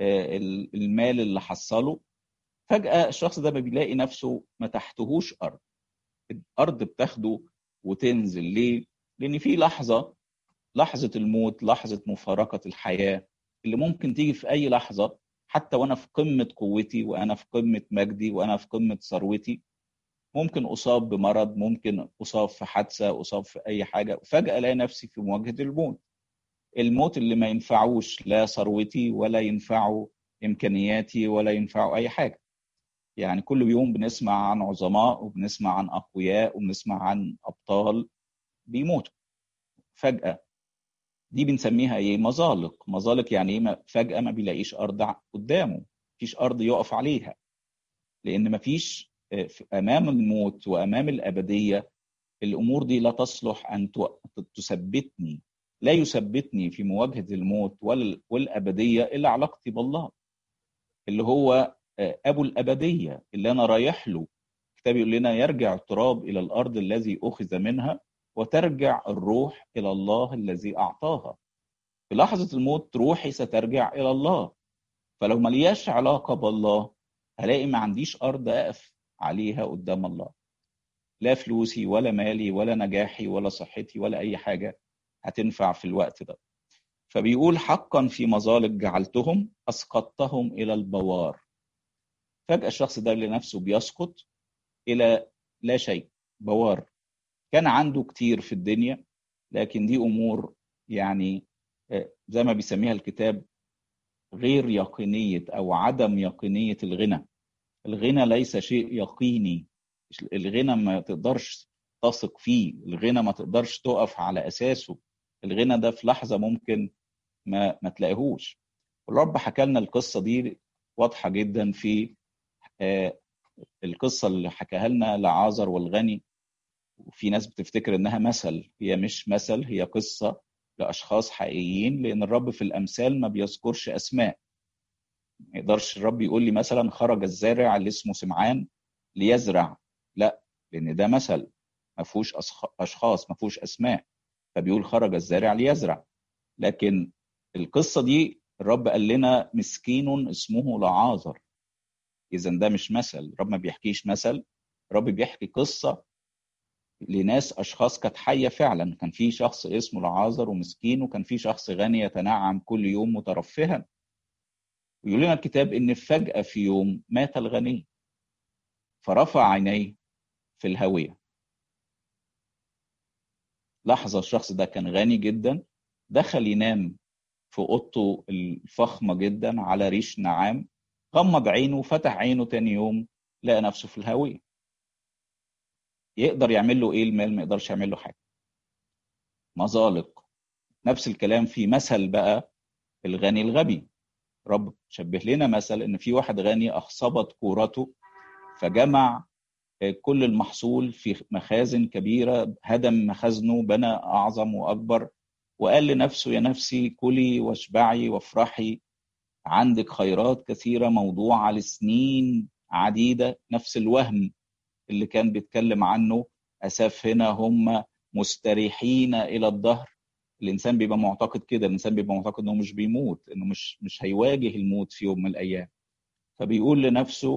المال اللي حصله فجاه الشخص ده ما بيلاقي نفسه ما تحتهوش ارض الارض بتاخده وتنزل ليه لان في لحظه لحظه الموت لحظه مفارقه الحياه اللي ممكن تيجي في اي لحظه حتى وانا في قمه قوتي وانا في قمه مجدي وانا في قمه ثروتي ممكن اصاب بمرض ممكن اصاب في حادثه اصاب في اي حاجه وفجاه الاقي نفسي في مواجهه الموت الموت اللي ما ينفعوش لا ثروتي ولا ينفعه امكانياتي ولا ينفعه اي حاجه يعني كل يوم بنسمع عن عظماء وبنسمع عن اقوياء وبنسمع عن ابطال بيموتوا فجاه دي بنسميها ايه مزالق مزالق يعني ايه فجاه ما بيلاقيش ارض قدامه مفيش ارض يقف عليها لان مفيش امام الموت وامام الابديه الامور دي لا تصلح ان تثبتني لا يثبتني في مواجهه الموت والابديه الا علاقتي بالله اللي هو ابو الابديه اللي انا رايح له الكتاب يقول لنا يرجع التراب الى الارض الذي اخذ منها وترجع الروح الى الله الذي اعطاها في لحظه الموت روحي سترجع الى الله فلو ملياش علاقه بالله هلاقي ما عنديش ارض اقف عليها قدام الله لا فلوسي ولا مالي ولا نجاحي ولا صحتي ولا اي حاجه هتنفع في الوقت ده فبيقول حقا في مظالق جعلتهم اسقطتهم الى البوار فجاه الشخص ده لنفسه بيسقط الى لا شيء بوار كان عنده كتير في الدنيا لكن دي امور يعني زي ما بيسميها الكتاب غير يقينيه او عدم يقينيه الغنى الغنى ليس شيء يقيني الغنى ما تقدرش تثق فيه الغنى ما تقدرش تقف على اساسه الغنى ده في لحظه ممكن ما ما تلاقيهوش الرب حكى لنا القصه دي واضحه جدا في آه القصه اللي حكاها لنا لعازر والغني وفي ناس بتفتكر انها مثل هي مش مثل هي قصه لاشخاص حقيقيين لان الرب في الامثال ما بيذكرش اسماء ما يقدرش الرب يقول لي مثلا خرج الزارع اللي اسمه سمعان ليزرع لا لان ده مثل ما فيهوش اشخاص ما فيهوش اسماء فبيقول خرج الزارع ليزرع لكن القصه دي الرب قال لنا مسكين اسمه لعازر اذا ده مش مثل الرب ما بيحكيش مثل الرب بيحكي قصه لناس اشخاص كانت حيه فعلا كان في شخص اسمه لعازر ومسكين وكان في شخص غني يتنعم كل يوم مترفها ويقول لنا الكتاب ان فجاه في يوم مات الغني فرفع عينيه في الهويه لحظه الشخص ده كان غني جدا دخل ينام في اوضته الفخمه جدا على ريش نعام غمض عينه وفتح عينه تاني يوم لقى نفسه في الهويه يقدر يعمل له ايه المال ما يقدرش يعمل له حاجه مزالق نفس الكلام في مثل بقى الغني الغبي رب شبه لنا مثل ان في واحد غني اخصبت كورته فجمع كل المحصول في مخازن كبيره هدم مخازنه بنى اعظم واكبر وقال لنفسه يا نفسي كلي واشبعي وافرحي عندك خيرات كثيره موضوعه لسنين عديده نفس الوهم اللي كان بيتكلم عنه اساف هنا هم مستريحين الى الظهر الانسان بيبقى معتقد كده الانسان بيبقى معتقد انه مش بيموت انه مش مش هيواجه الموت في يوم من الايام فبيقول لنفسه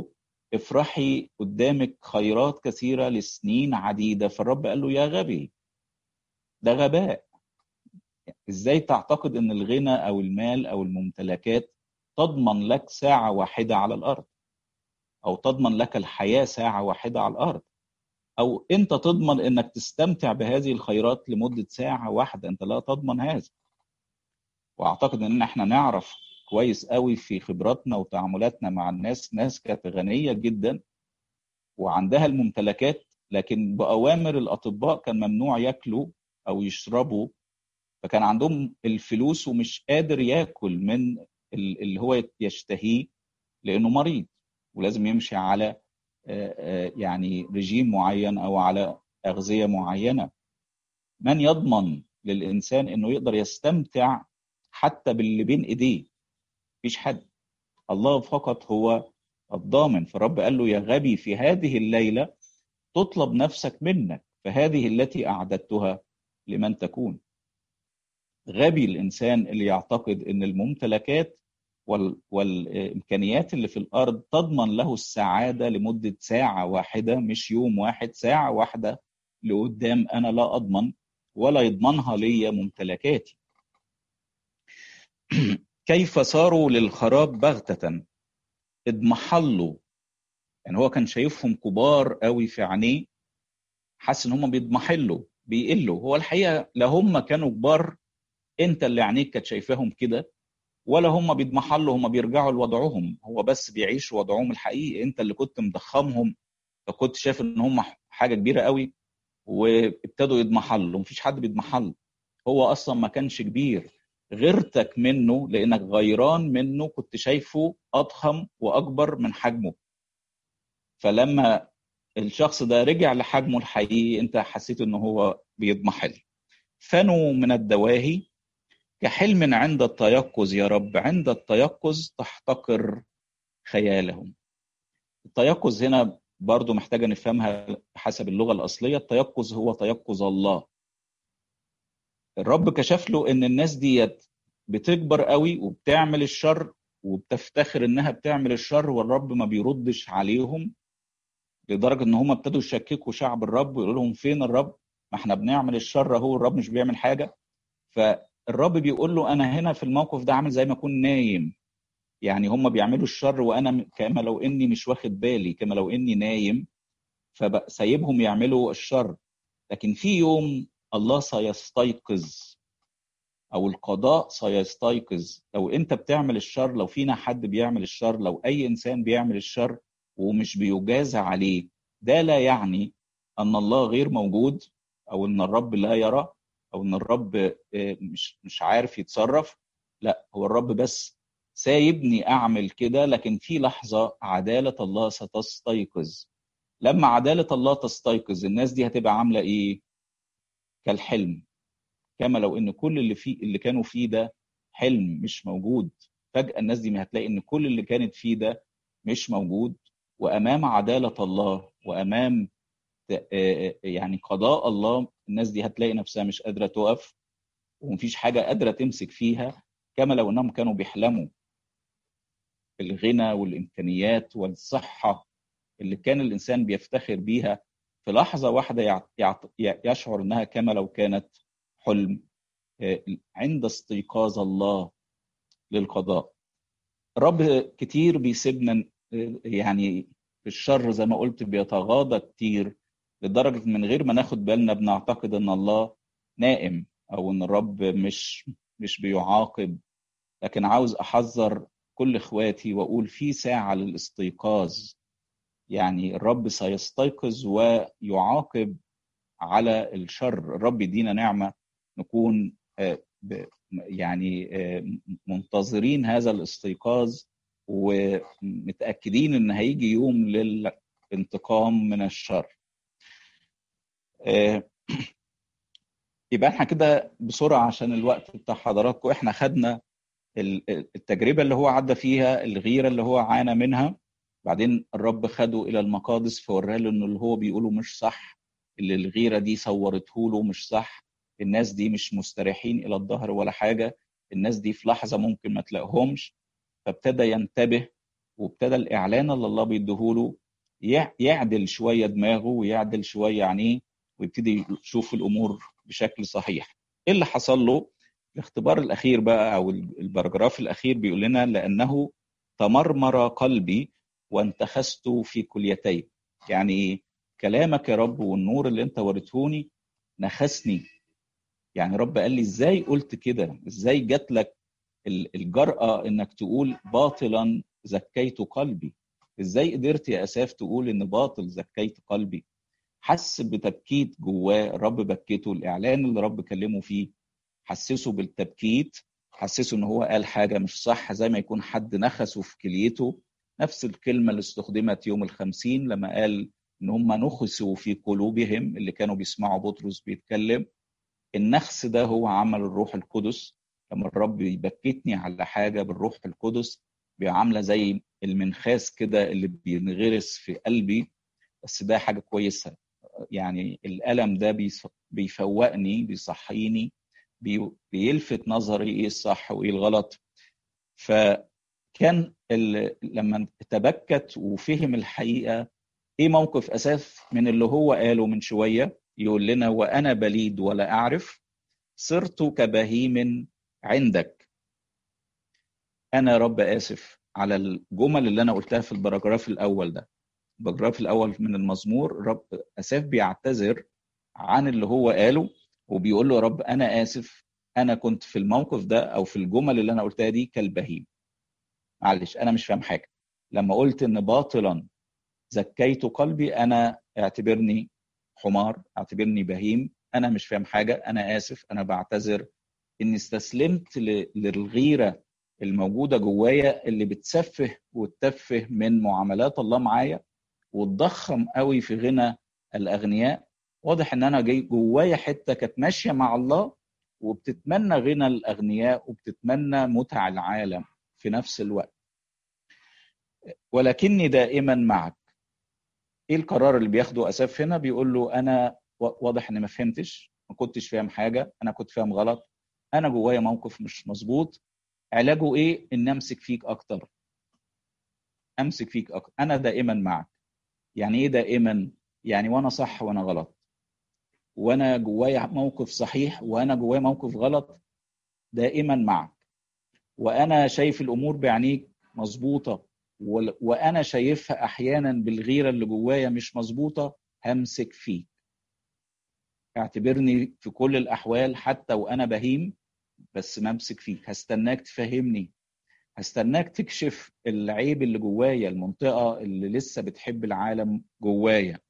افرحي قدامك خيرات كثيره لسنين عديده فالرب قال له يا غبي ده غباء ازاي تعتقد ان الغنى او المال او الممتلكات تضمن لك ساعه واحده على الارض او تضمن لك الحياه ساعه واحده على الارض او انت تضمن انك تستمتع بهذه الخيرات لمده ساعه واحده انت لا تضمن هذا واعتقد ان احنا نعرف كويس قوي في خبراتنا وتعاملاتنا مع الناس ناس كانت غنيه جدا وعندها الممتلكات لكن باوامر الاطباء كان ممنوع ياكلوا او يشربوا فكان عندهم الفلوس ومش قادر ياكل من اللي هو يشتهيه لانه مريض ولازم يمشي على يعني رجيم معين او على اغذيه معينه من يضمن للانسان انه يقدر يستمتع حتى باللي بين ايديه مفيش حد الله فقط هو الضامن فالرب قال له يا غبي في هذه الليله تطلب نفسك منك فهذه التي اعددتها لمن تكون غبي الانسان اللي يعتقد ان الممتلكات وال... والامكانيات اللي في الارض تضمن له السعاده لمده ساعه واحده مش يوم واحد ساعه واحده لقدام انا لا اضمن ولا يضمنها لي ممتلكاتي كيف صاروا للخراب بغتة اضمحلوا يعني هو كان شايفهم كبار قوي في عينيه حاسس ان هم بيضمحلوا بيقلوا هو الحقيقه لا هم كانوا كبار انت اللي عينيك كانت شايفاهم كده ولا هم بيضمحلوا هم بيرجعوا لوضعهم هو بس بيعيشوا وضعهم الحقيقي انت اللي كنت مضخمهم فكنت شايف ان هم حاجه كبيره قوي وابتدوا يضمحلوا مفيش حد بيضمحل هو اصلا ما كانش كبير غيرتك منه لانك غيران منه كنت شايفه اضخم واكبر من حجمه فلما الشخص ده رجع لحجمه الحقيقي انت حسيت ان هو بيضمحل فنوا من الدواهي كحلم عند التيقظ يا رب عند التيقظ تحتقر خيالهم التيقظ هنا برضو محتاجة نفهمها حسب اللغة الأصلية التيقظ هو تيقظ الله الرب كشف له ان الناس ديت بتكبر قوي وبتعمل الشر وبتفتخر انها بتعمل الشر والرب ما بيردش عليهم لدرجه ان هم ابتدوا يشككوا شعب الرب ويقولوا لهم فين الرب ما احنا بنعمل الشر اهو الرب مش بيعمل حاجه فالرب بيقول له انا هنا في الموقف ده عامل زي ما اكون نايم يعني هم بيعملوا الشر وانا كما لو اني مش واخد بالي كما لو اني نايم فسايبهم يعملوا الشر لكن في يوم الله سيستيقظ او القضاء سيستيقظ لو انت بتعمل الشر لو فينا حد بيعمل الشر لو اي انسان بيعمل الشر ومش بيجازى عليه ده لا يعني ان الله غير موجود او ان الرب لا يرى او ان الرب مش مش عارف يتصرف لا هو الرب بس سايبني اعمل كده لكن في لحظه عداله الله ستستيقظ لما عداله الله تستيقظ الناس دي هتبقى عامله ايه كالحلم كما لو ان كل اللي فيه اللي كانوا فيه ده حلم مش موجود فجاه الناس دي هتلاقي ان كل اللي كانت فيه ده مش موجود وامام عداله الله وامام يعني قضاء الله الناس دي هتلاقي نفسها مش قادره تقف ومفيش حاجه قادره تمسك فيها كما لو انهم كانوا بيحلموا الغنى والامكانيات والصحه اللي كان الانسان بيفتخر بيها في لحظه واحده يشعر انها كما لو كانت حلم عند استيقاظ الله للقضاء الرب كتير بيسيبنا يعني في الشر زي ما قلت بيتغاضى كتير لدرجة من غير ما ناخد بالنا بنعتقد ان الله نائم او ان الرب مش مش بيعاقب لكن عاوز احذر كل اخواتي واقول في ساعة للاستيقاظ يعني الرب سيستيقظ ويعاقب على الشر الرب يدينا نعمة نكون يعني منتظرين هذا الاستيقاظ ومتاكدين ان هيجي يوم للانتقام من الشر يبقى احنا كده بسرعه عشان الوقت بتاع حضراتكم احنا خدنا التجربه اللي هو عدى فيها الغيره اللي هو عانى منها بعدين الرب خده الى المقادس فوراه له انه اللي هو بيقوله مش صح اللي الغيره دي صورته له مش صح الناس دي مش مستريحين الى الظهر ولا حاجه الناس دي في لحظه ممكن ما تلاقيهمش فابتدى ينتبه وابتدى الاعلان اللي الله بيديهوله يعدل شويه دماغه ويعدل شويه عينيه ويبتدي يشوف الامور بشكل صحيح ايه اللي حصل له الاختبار الاخير بقى او البراجراف الاخير بيقول لنا لانه تمرمر قلبي وانتخست في كليتي يعني ايه كلامك يا رب والنور اللي انت وريتهوني نخسني يعني رب قال لي ازاي قلت كده ازاي جات لك الجرأة انك تقول باطلا زكيت قلبي ازاي قدرت يا اساف تقول ان باطل زكيت قلبي حس بتبكيت جواه الرب بكيته الاعلان اللي الرب كلمه فيه حسسه بالتبكيت حسسه ان هو قال حاجه مش صح زي ما يكون حد نخسه في كليته نفس الكلمه اللي استخدمت يوم الخمسين لما قال ان هم نخسوا في قلوبهم اللي كانوا بيسمعوا بطرس بيتكلم النخس ده هو عمل الروح القدس لما الرب يبكتني على حاجه بالروح القدس عامله زي المنخاس كده اللي بينغرس في قلبي بس ده حاجه كويسه يعني الالم ده بيفوقني بيصحيني بيلفت نظري ايه الصح وايه الغلط فكان لما تبكت وفهم الحقيقه ايه موقف اساس من اللي هو قاله من شويه يقول لنا وانا بليد ولا اعرف صرت كبهيم عندك انا رب اسف على الجمل اللي انا قلتها في البراجراف الاول ده البراجراف الاول من المزمور رب اساف بيعتذر عن اللي هو قاله وبيقول له يا رب انا اسف انا كنت في الموقف ده او في الجمل اللي انا قلتها دي كالبهيم معلش انا مش فاهم حاجه لما قلت ان باطلا زكيت قلبي انا اعتبرني حمار اعتبرني بهيم انا مش فاهم حاجه انا اسف انا بعتذر اني استسلمت للغيره الموجوده جوايا اللي بتسفه وتتفه من معاملات الله معايا وتضخم قوي في غنى الاغنياء واضح ان انا جاي جوايا حته كانت ماشيه مع الله وبتتمنى غنى الاغنياء وبتتمنى متع العالم في نفس الوقت ولكني دائما معك ايه القرار اللي بياخده اساف هنا بيقول له انا واضح اني ما فهمتش ما كنتش فاهم حاجه انا كنت فاهم غلط انا جوايا موقف مش مظبوط علاجه ايه ان امسك فيك اكتر امسك فيك اكتر انا دائما معك يعني ايه دائما يعني وانا صح وانا غلط وانا جوايا موقف صحيح وانا جوايا موقف غلط دائما معك وانا شايف الامور بعينيك مظبوطه وانا شايفها احيانا بالغيره اللي جوايا مش مظبوطه همسك فيك اعتبرني في كل الاحوال حتى وانا بهيم بس ما امسك فيك هستناك تفهمني هستناك تكشف العيب اللي جوايا المنطقه اللي لسه بتحب العالم جوايا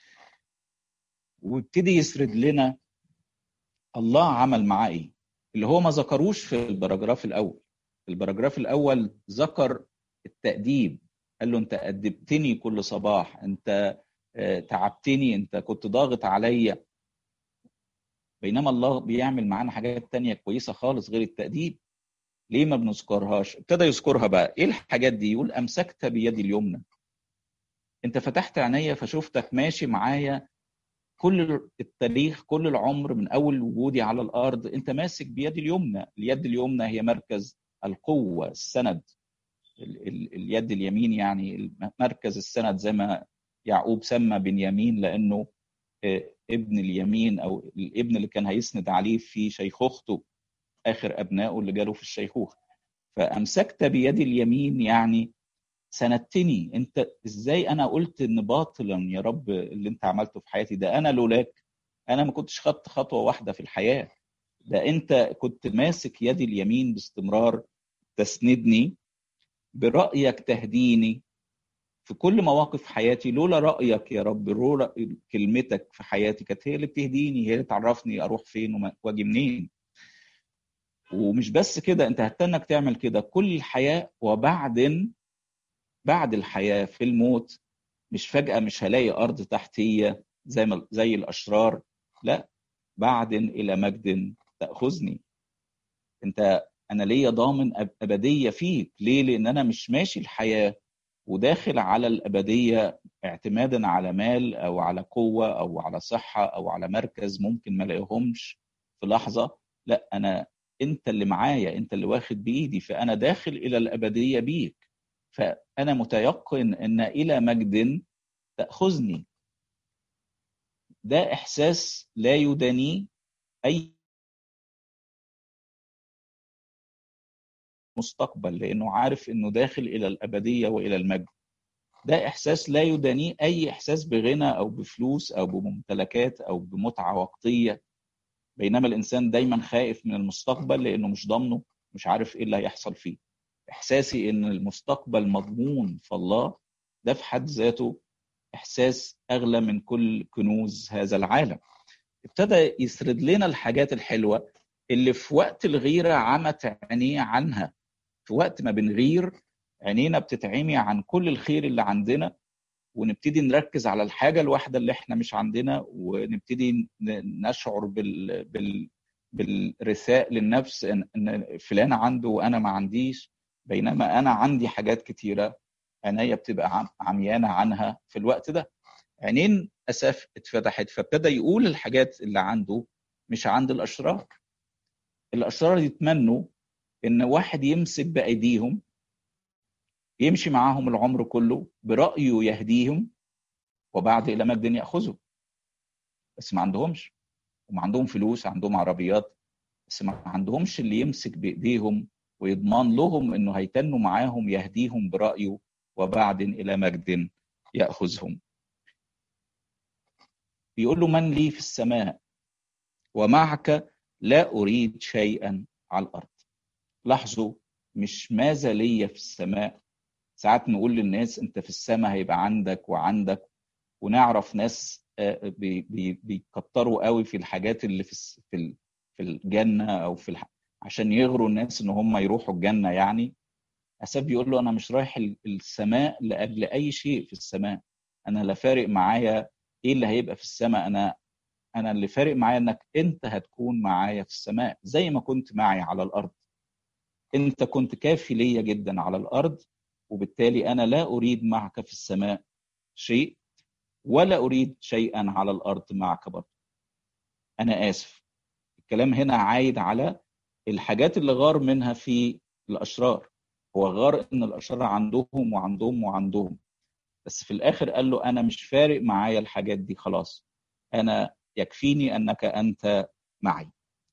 وابتدي يسرد لنا الله عمل معاه ايه اللي هو ما ذكروش في البراجراف الاول البراجراف الاول ذكر التأديب قال له انت أدبتني كل صباح انت تعبتني انت كنت ضاغط عليا بينما الله بيعمل معانا حاجات تانية كويسة خالص غير التأديب ليه ما بنذكرهاش ابتدى يذكرها بقى ايه الحاجات دي يقول امسكت بيدي اليمنى انت فتحت عينيا فشفتك ماشي معايا كل التاريخ كل العمر من اول وجودي على الارض انت ماسك بيدي اليمنى اليد اليمنى هي مركز القوه السند اليد اليمين يعني مركز السند زي ما يعقوب سمى بنيامين لانه ابن اليمين او الابن اللي كان هيسند عليه في شيخوخته اخر ابنائه اللي جاله في الشيخوخه فامسكت بيدي اليمين يعني سندتني انت ازاي انا قلت ان باطلا يا رب اللي انت عملته في حياتي ده انا لولاك انا ما كنتش خدت خطوه واحده في الحياه ده انت كنت ماسك يدي اليمين باستمرار تسندني برأيك تهديني في كل مواقف حياتي لولا رأيك يا رب لولا كلمتك في حياتي كانت هي اللي بتهديني هي اللي تعرفني أروح فين وأجي منين ومش بس كده أنت هتنك تعمل كده كل الحياة وبعدين بعد الحياة في الموت مش فجأة مش هلاقي أرض تحتية زي ما زي الأشرار لا بعد إلى مجد تأخذني أنت انا ليا ضامن ابديه فيك ليه لان انا مش ماشي الحياه وداخل على الابديه اعتمادا على مال او على قوه او على صحه او على مركز ممكن ما الاقيهمش في لحظه لا انا انت اللي معايا انت اللي واخد بايدي فانا داخل الى الابديه بيك فأنا متيقن أن إلى مجد تأخذني ده إحساس لا يدانيه أي مستقبل لأنه عارف أنه داخل إلى الأبدية وإلى المجد ده إحساس لا يدانيه أي إحساس بغنى أو بفلوس أو بممتلكات أو بمتعة وقتية بينما الإنسان دايما خائف من المستقبل لأنه مش ضامنه مش عارف إيه اللي هيحصل فيه إحساسي إن المستقبل مضمون في الله ده في حد ذاته إحساس أغلى من كل كنوز هذا العالم ابتدى يسرد لنا الحاجات الحلوة اللي في وقت الغيرة عمت عينيه عنها في وقت ما بنغير عينينا بتتعمي عن كل الخير اللي عندنا ونبتدي نركز على الحاجة الواحدة اللي احنا مش عندنا ونبتدي نشعر بال... بال... بالرثاء للنفس ان ان فلان عنده وانا ما عنديش بينما انا عندي حاجات كتيره عينيا بتبقى عميانه عنها في الوقت ده عينين اسف اتفتحت فابتدى يقول الحاجات اللي عنده مش عند الاشرار الاشرار يتمنوا ان واحد يمسك بايديهم يمشي معاهم العمر كله برايه يهديهم وبعد الى مجد ياخذه بس ما عندهمش وما عندهم فلوس عندهم عربيات بس ما عندهمش اللي يمسك بايديهم ويضمن لهم انه هيتنوا معاهم يهديهم برايه وبعد الى مجد ياخذهم بيقول له من لي في السماء ومعك لا اريد شيئا على الارض لاحظوا مش ماذا لي في السماء ساعات نقول للناس انت في السماء هيبقى عندك وعندك ونعرف ناس بيكتروا قوي في الحاجات اللي في في في الجنه او في الح... عشان يغروا الناس ان هم يروحوا الجنه يعني اساف بيقول له انا مش رايح السماء لاجل اي شيء في السماء انا لا فارق معايا ايه اللي هيبقى في السماء انا انا اللي فارق معايا انك انت هتكون معايا في السماء زي ما كنت معي على الارض انت كنت كافي ليا جدا على الارض وبالتالي انا لا اريد معك في السماء شيء ولا اريد شيئا على الارض معك برضه انا اسف الكلام هنا عايد على الحاجات اللي غار منها في الاشرار هو غار ان الاشرار عندهم وعندهم وعندهم بس في الاخر قال له انا مش فارق معايا الحاجات دي خلاص انا يكفيني انك انت معي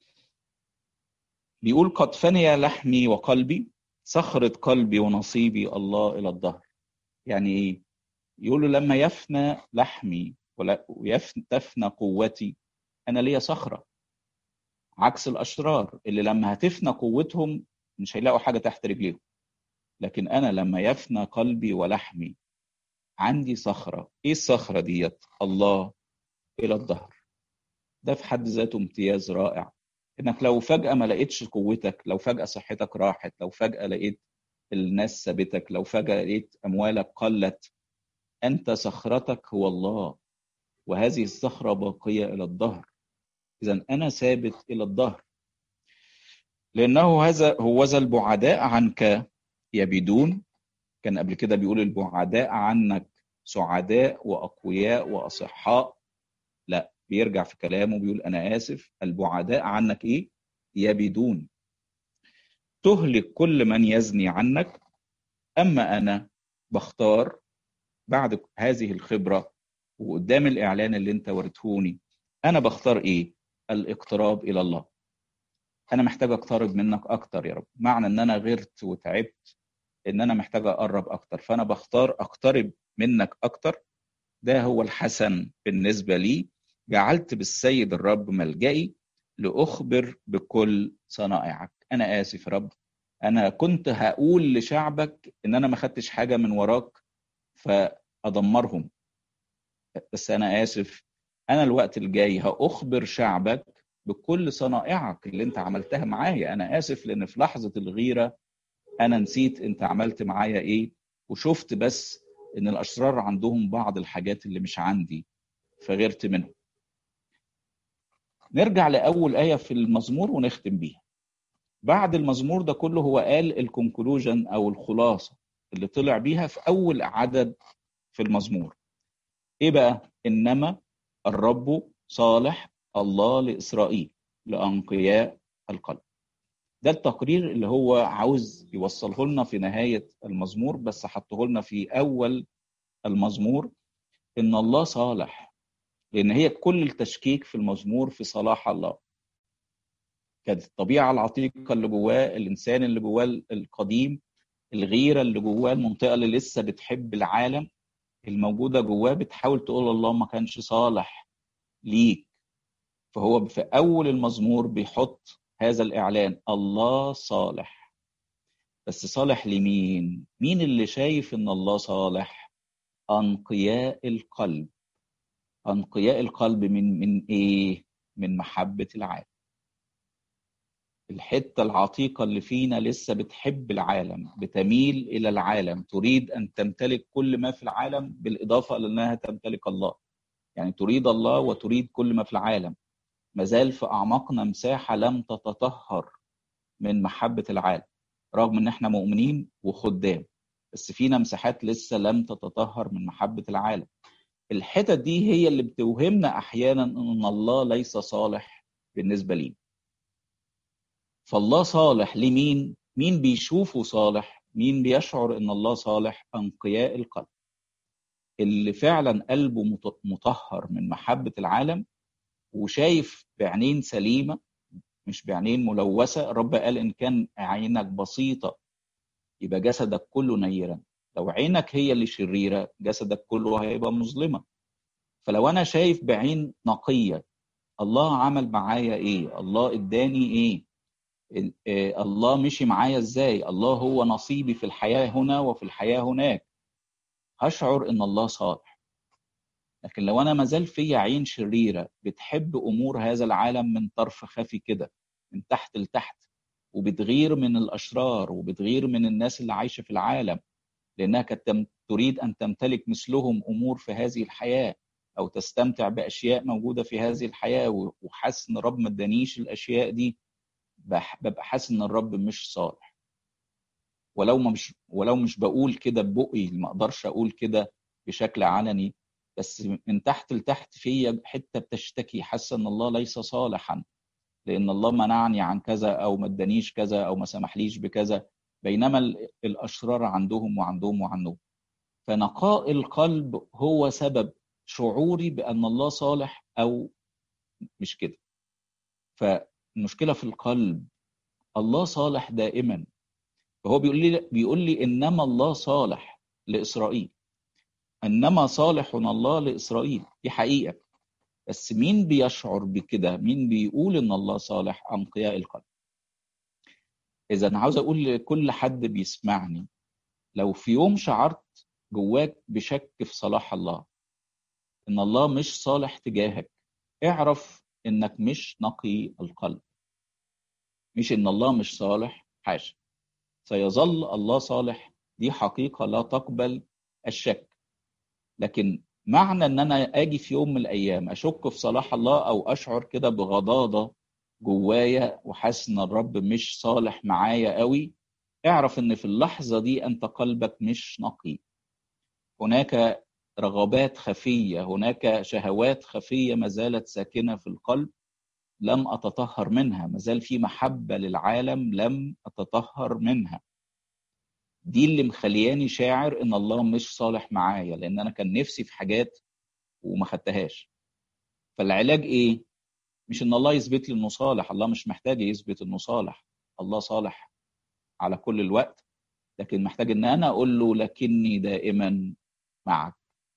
بيقول قد فني لحمي وقلبي صخرة قلبي ونصيبي الله إلى الظهر يعني إيه؟ يقول له لما يفنى لحمي وتفنى قوتي أنا ليا صخرة عكس الأشرار اللي لما هتفنى قوتهم مش هيلاقوا حاجة تحت رجليهم لكن أنا لما يفنى قلبي ولحمي عندي صخرة إيه الصخرة ديت الله إلى الظهر ده في حد ذاته امتياز رائع انك لو فجاه ما لقيتش قوتك لو فجاه صحتك راحت لو فجاه لقيت الناس سابتك لو فجاه لقيت اموالك قلت انت صخرتك هو الله وهذه الصخره باقيه الى الظهر اذا انا ثابت الى الظهر لانه هذا هو ذا البعداء عنك يبيدون كان قبل كده بيقول البعداء عنك سعداء واقوياء واصحاء لا بيرجع في كلامه بيقول انا اسف البعداء عنك ايه يبيدون تهلك كل من يزني عنك اما انا بختار بعد هذه الخبره وقدام الاعلان اللي انت وريتهوني انا بختار ايه الاقتراب الى الله انا محتاج اقترب منك اكتر يا رب معنى ان انا غرت وتعبت ان انا محتاج اقرب اكتر فانا بختار اقترب منك اكتر ده هو الحسن بالنسبه لي جعلت بالسيد الرب ملجئي لأخبر بكل صنائعك أنا آسف رب أنا كنت هقول لشعبك إن أنا ما خدتش حاجة من وراك فأدمرهم بس أنا آسف أنا الوقت الجاي هأخبر شعبك بكل صنائعك اللي أنت عملتها معايا أنا آسف لأن في لحظة الغيرة أنا نسيت أنت عملت معايا إيه وشفت بس إن الأشرار عندهم بعض الحاجات اللي مش عندي فغيرت منهم نرجع لأول آية في المزمور ونختم بيها بعد المزمور ده كله هو قال الكونكلوجن أو الخلاصة اللي طلع بيها في أول عدد في المزمور إيه بقى؟ إنما الرب صالح الله لإسرائيل لأنقياء القلب ده التقرير اللي هو عاوز يوصله لنا في نهاية المزمور بس حطه لنا في أول المزمور إن الله صالح لأن هي كل التشكيك في المزمور في صلاح الله كانت الطبيعة العتيقة اللي جواه الإنسان اللي جواه القديم الغيرة اللي جواه المنطقة اللي لسه بتحب العالم الموجودة جواه بتحاول تقول الله ما كانش صالح ليك فهو في أول المزمور بيحط هذا الإعلان الله صالح بس صالح لمين؟ مين اللي شايف إن الله صالح؟ أنقياء القلب أنقياء القلب من من إيه؟ من محبة العالم الحتة العتيقة اللي فينا لسه بتحب العالم بتميل إلى العالم تريد أن تمتلك كل ما في العالم بالإضافة لأنها تمتلك الله يعني تريد الله وتريد كل ما في العالم مازال في أعماقنا مساحة لم تتطهر من محبة العالم رغم إن إحنا مؤمنين وخدام بس فينا مساحات لسه لم تتطهر من محبة العالم الحتت دي هي اللي بتوهمنا أحيانا أن الله ليس صالح بالنسبة لينا فالله صالح لمين؟ مين بيشوفه صالح؟ مين بيشعر ان الله صالح؟ انقياء القلب. اللي فعلا قلبه مطهر من محبه العالم وشايف بعينين سليمه مش بعينين ملوثه، الرب قال ان كان عينك بسيطه يبقى جسدك كله نيرا. لو عينك هي اللي شريره جسدك كله هيبقى مظلمه. فلو انا شايف بعين نقيه الله عمل معايا ايه؟ الله اداني ايه؟ الله مشي معايا ازاي الله هو نصيبي في الحياة هنا وفي الحياة هناك هشعر ان الله صالح لكن لو انا مازال في عين شريرة بتحب امور هذا العالم من طرف خفي كده من تحت لتحت وبتغير من الاشرار وبتغير من الناس اللي عايشة في العالم لانها كانت تريد ان تمتلك مثلهم امور في هذه الحياة او تستمتع باشياء موجودة في هذه الحياة وحاسس ان رب ما ادانيش الاشياء دي ببقى حاسس ان الرب مش صالح ولو ما مش ولو مش بقول كده ببقي ما اقدرش اقول كده بشكل علني بس من تحت لتحت فيا حته بتشتكي حاسه ان الله ليس صالحا لان الله منعني عن كذا او ما ادانيش كذا او ما سمحليش بكذا بينما الاشرار عندهم وعندهم وعندهم فنقاء القلب هو سبب شعوري بان الله صالح او مش كده فالمشكله في القلب الله صالح دائما فهو بيقول لي بيقول لي انما الله صالح لاسرائيل انما صالح الله لاسرائيل دي حقيقه بس مين بيشعر بكده مين بيقول ان الله صالح انقياء القلب اذا انا عاوز اقول لكل حد بيسمعني لو في يوم شعرت جواك بشك في صلاح الله ان الله مش صالح تجاهك اعرف انك مش نقي القلب مش ان الله مش صالح حاشا سيظل الله صالح دي حقيقه لا تقبل الشك لكن معنى ان انا اجي في يوم من الايام اشك في صلاح الله او اشعر كده بغضاضه جوايا وحاسس ان الرب مش صالح معايا قوي اعرف ان في اللحظه دي انت قلبك مش نقي هناك رغبات خفيه هناك شهوات خفيه ما زالت ساكنه في القلب لم اتطهر منها ما زال في محبه للعالم لم اتطهر منها دي اللي مخلياني شاعر ان الله مش صالح معايا لان انا كان نفسي في حاجات وما خدتهاش فالعلاج ايه مش ان الله يثبت لي انه صالح الله مش محتاج يثبت انه صالح الله صالح على كل الوقت لكن محتاج ان انا اقول له لكني دائما معك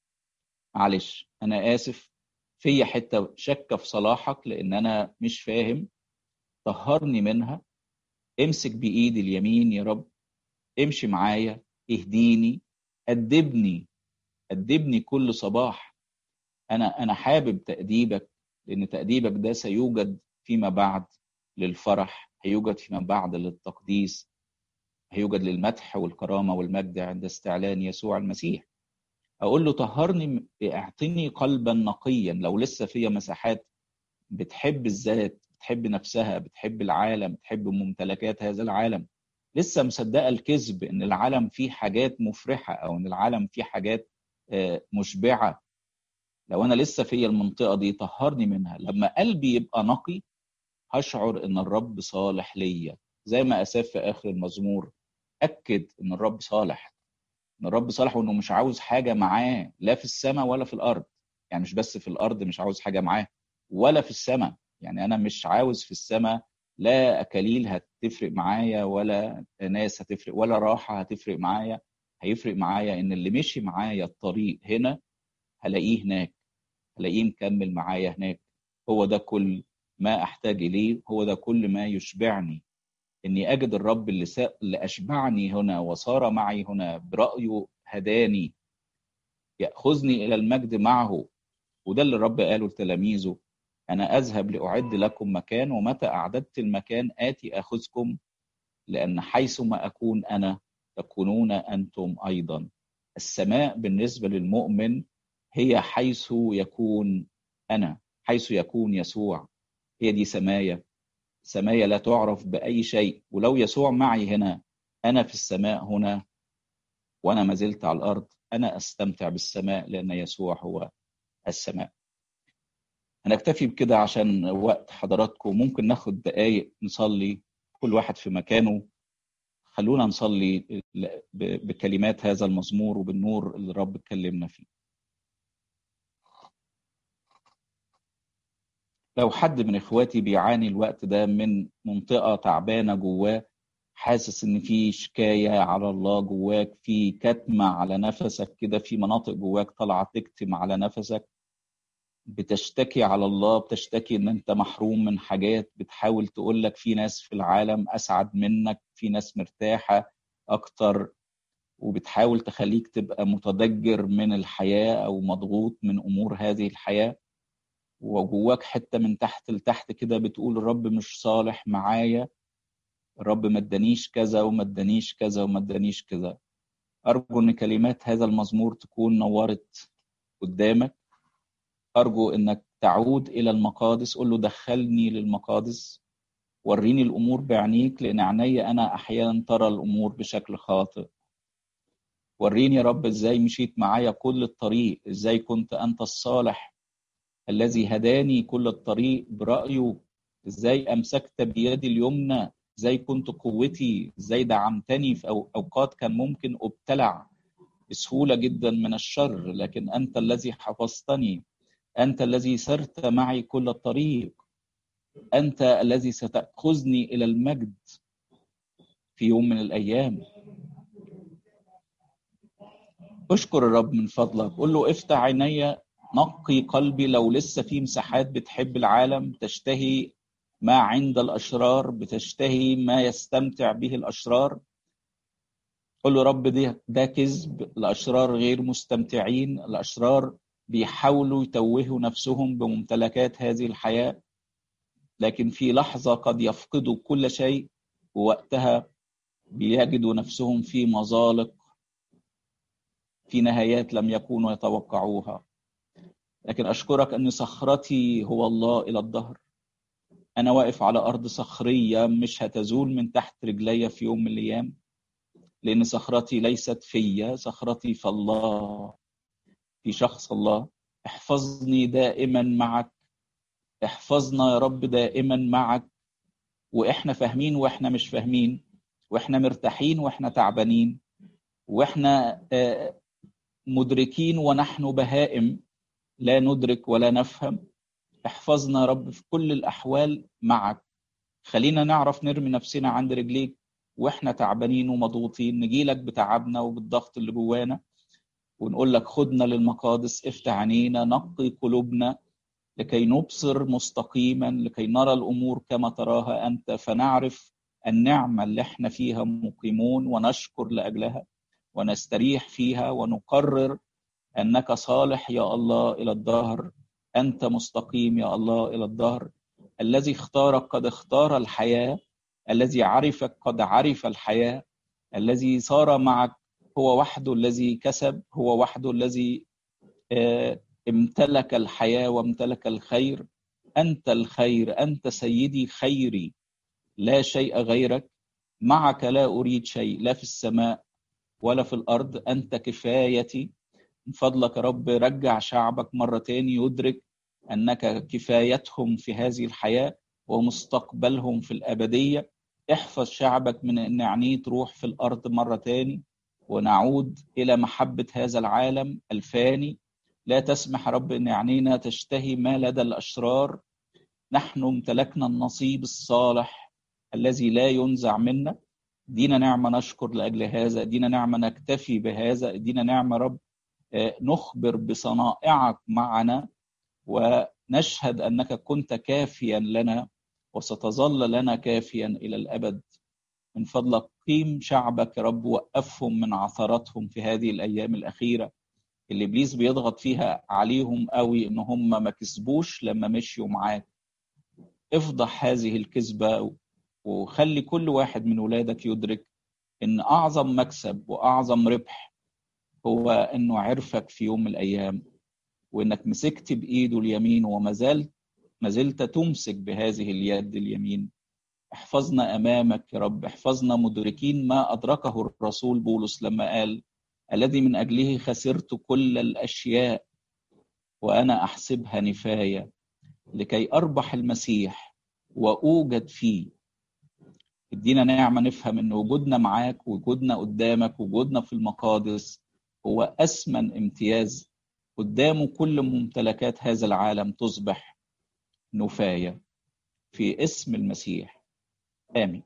معلش انا اسف في حته شك في صلاحك لان انا مش فاهم طهرني منها امسك بايدي اليمين يا رب امشي معايا اهديني ادبني ادبني كل صباح انا انا حابب تاديبك لان تاديبك ده سيوجد فيما بعد للفرح هيوجد فيما بعد للتقديس هيوجد للمدح والكرامه والمجد عند استعلان يسوع المسيح اقول له طهرني اعطني قلبا نقيا لو لسه فيا مساحات بتحب الذات بتحب نفسها بتحب العالم بتحب ممتلكات هذا العالم لسه مصدقه الكذب ان العالم فيه حاجات مفرحه او ان العالم فيه حاجات مشبعه لو انا لسه فيا المنطقه دي طهرني منها لما قلبي يبقى نقي هشعر ان الرب صالح ليا زي ما اساف في اخر المزمور اكد ان الرب صالح ان الرب صالح وانه مش عاوز حاجه معاه لا في السماء ولا في الارض يعني مش بس في الارض مش عاوز حاجه معاه ولا في السماء يعني انا مش عاوز في السماء لا اكاليل هتفرق معايا ولا ناس هتفرق ولا راحه هتفرق معايا هيفرق معايا ان اللي مشي معايا الطريق هنا هلاقيه هناك هلاقيه مكمل معايا هناك هو ده كل ما احتاج اليه هو ده كل ما يشبعني اني اجد الرب اللي, سا... اللي اشبعني هنا وصار معي هنا برايه هداني ياخذني الى المجد معه وده اللي الرب قاله لتلاميذه انا اذهب لاعد لكم مكان ومتى اعددت المكان اتي اخذكم لان حيثما اكون انا تكونون انتم ايضا السماء بالنسبه للمؤمن هي حيث يكون انا حيث يكون يسوع هي دي سمايا سمايا لا تعرف باي شيء ولو يسوع معي هنا انا في السماء هنا وانا ما زلت على الارض انا استمتع بالسماء لان يسوع هو السماء هنكتفي بكده عشان وقت حضراتكم ممكن ناخد دقايق نصلي كل واحد في مكانه خلونا نصلي بكلمات هذا المزمور وبالنور اللي الرب اتكلمنا فيه لو حد من اخواتي بيعاني الوقت ده من منطقه تعبانه جواه حاسس ان في شكايه على الله جواك في كتمه على نفسك كده في مناطق جواك طالعه تكتم على نفسك بتشتكي على الله بتشتكي ان انت محروم من حاجات بتحاول تقول لك في ناس في العالم اسعد منك في ناس مرتاحه اكتر وبتحاول تخليك تبقى متضجر من الحياه او مضغوط من امور هذه الحياه وجواك حته من تحت لتحت كده بتقول الرب مش صالح معايا الرب ما ادانيش كذا وما ادانيش كذا وما ادانيش كذا ارجو ان كلمات هذا المزمور تكون نورت قدامك ارجو انك تعود الى المقادس قول له دخلني للمقادس وريني الامور بعينيك لان عيني انا احيانا ترى الامور بشكل خاطئ وريني يا رب ازاي مشيت معايا كل الطريق ازاي كنت انت الصالح الذي هداني كل الطريق برايه ازاي امسكت بيدي اليمنى ازاي كنت قوتي ازاي دعمتني في اوقات كان ممكن ابتلع بسهوله جدا من الشر لكن انت الذي حفظتني انت الذي سرت معي كل الطريق انت الذي ستاخذني الى المجد في يوم من الايام اشكر الرب من فضلك قول له افتح عيني نقي قلبي لو لسه في مساحات بتحب العالم تشتهي ما عند الاشرار بتشتهي ما يستمتع به الاشرار قل له رب ده, ده كذب الاشرار غير مستمتعين الاشرار بيحاولوا يتوهوا نفسهم بممتلكات هذه الحياه لكن في لحظه قد يفقدوا كل شيء ووقتها بيجدوا نفسهم في مزالق في نهايات لم يكونوا يتوقعوها لكن اشكرك ان صخرتي هو الله الى الدهر انا واقف على ارض صخريه مش هتزول من تحت رجلي في يوم من الايام لان صخرتي ليست فيا صخرتي في الله في شخص الله احفظني دائما معك احفظنا يا رب دائما معك واحنا فاهمين واحنا مش فاهمين واحنا مرتاحين واحنا تعبانين واحنا مدركين ونحن بهائم لا ندرك ولا نفهم احفظنا يا رب في كل الاحوال معك خلينا نعرف نرمي نفسنا عند رجليك واحنا تعبانين ومضغوطين نجيلك بتعبنا وبالضغط اللي جوانا ونقول لك خدنا للمقادس افتح عينينا نقي قلوبنا لكي نبصر مستقيما لكي نرى الامور كما تراها انت فنعرف النعمه اللي احنا فيها مقيمون ونشكر لاجلها ونستريح فيها ونقرر انك صالح يا الله الى الدهر انت مستقيم يا الله الى الدهر الذي اختارك قد اختار الحياه الذي عرفك قد عرف الحياه الذي صار معك هو وحده الذي كسب هو وحده الذي امتلك الحياه وامتلك الخير انت الخير انت سيدي خيري لا شيء غيرك معك لا اريد شيء لا في السماء ولا في الارض انت كفايتي من فضلك يا رب رجع شعبك مره تاني يدرك انك كفايتهم في هذه الحياه ومستقبلهم في الابديه احفظ شعبك من ان عينيه تروح في الارض مره تاني ونعود الى محبه هذا العالم الفاني لا تسمح رب ان عينينا تشتهي ما لدى الاشرار نحن امتلكنا النصيب الصالح الذي لا ينزع منا دينا نعمة نشكر لأجل هذا دينا نعمة نكتفي بهذا دينا نعمة رب آه، نخبر بصنائعك معنا ونشهد أنك كنت كافيا لنا وستظل لنا كافيا إلى الأبد من فضلك قيم شعبك يا رب وقفهم من عثراتهم في هذه الأيام الأخيرة اللي إبليس بيضغط فيها عليهم قوي إن هم ما كسبوش لما مشيوا معاك افضح هذه الكذبة وخلي كل واحد من ولادك يدرك ان اعظم مكسب واعظم ربح هو انه عرفك في يوم من الايام وانك مسكت بايده اليمين وما زلت ما زلت تمسك بهذه اليد اليمين احفظنا امامك يا رب احفظنا مدركين ما ادركه الرسول بولس لما قال الذي من اجله خسرت كل الاشياء وانا احسبها نفايه لكي اربح المسيح واوجد فيه ادينا نعمة نفهم ان وجودنا معاك وجودنا قدامك وجودنا في المقادس هو أثمن امتياز قدامه كل ممتلكات هذا العالم تصبح نفاية في اسم المسيح آمين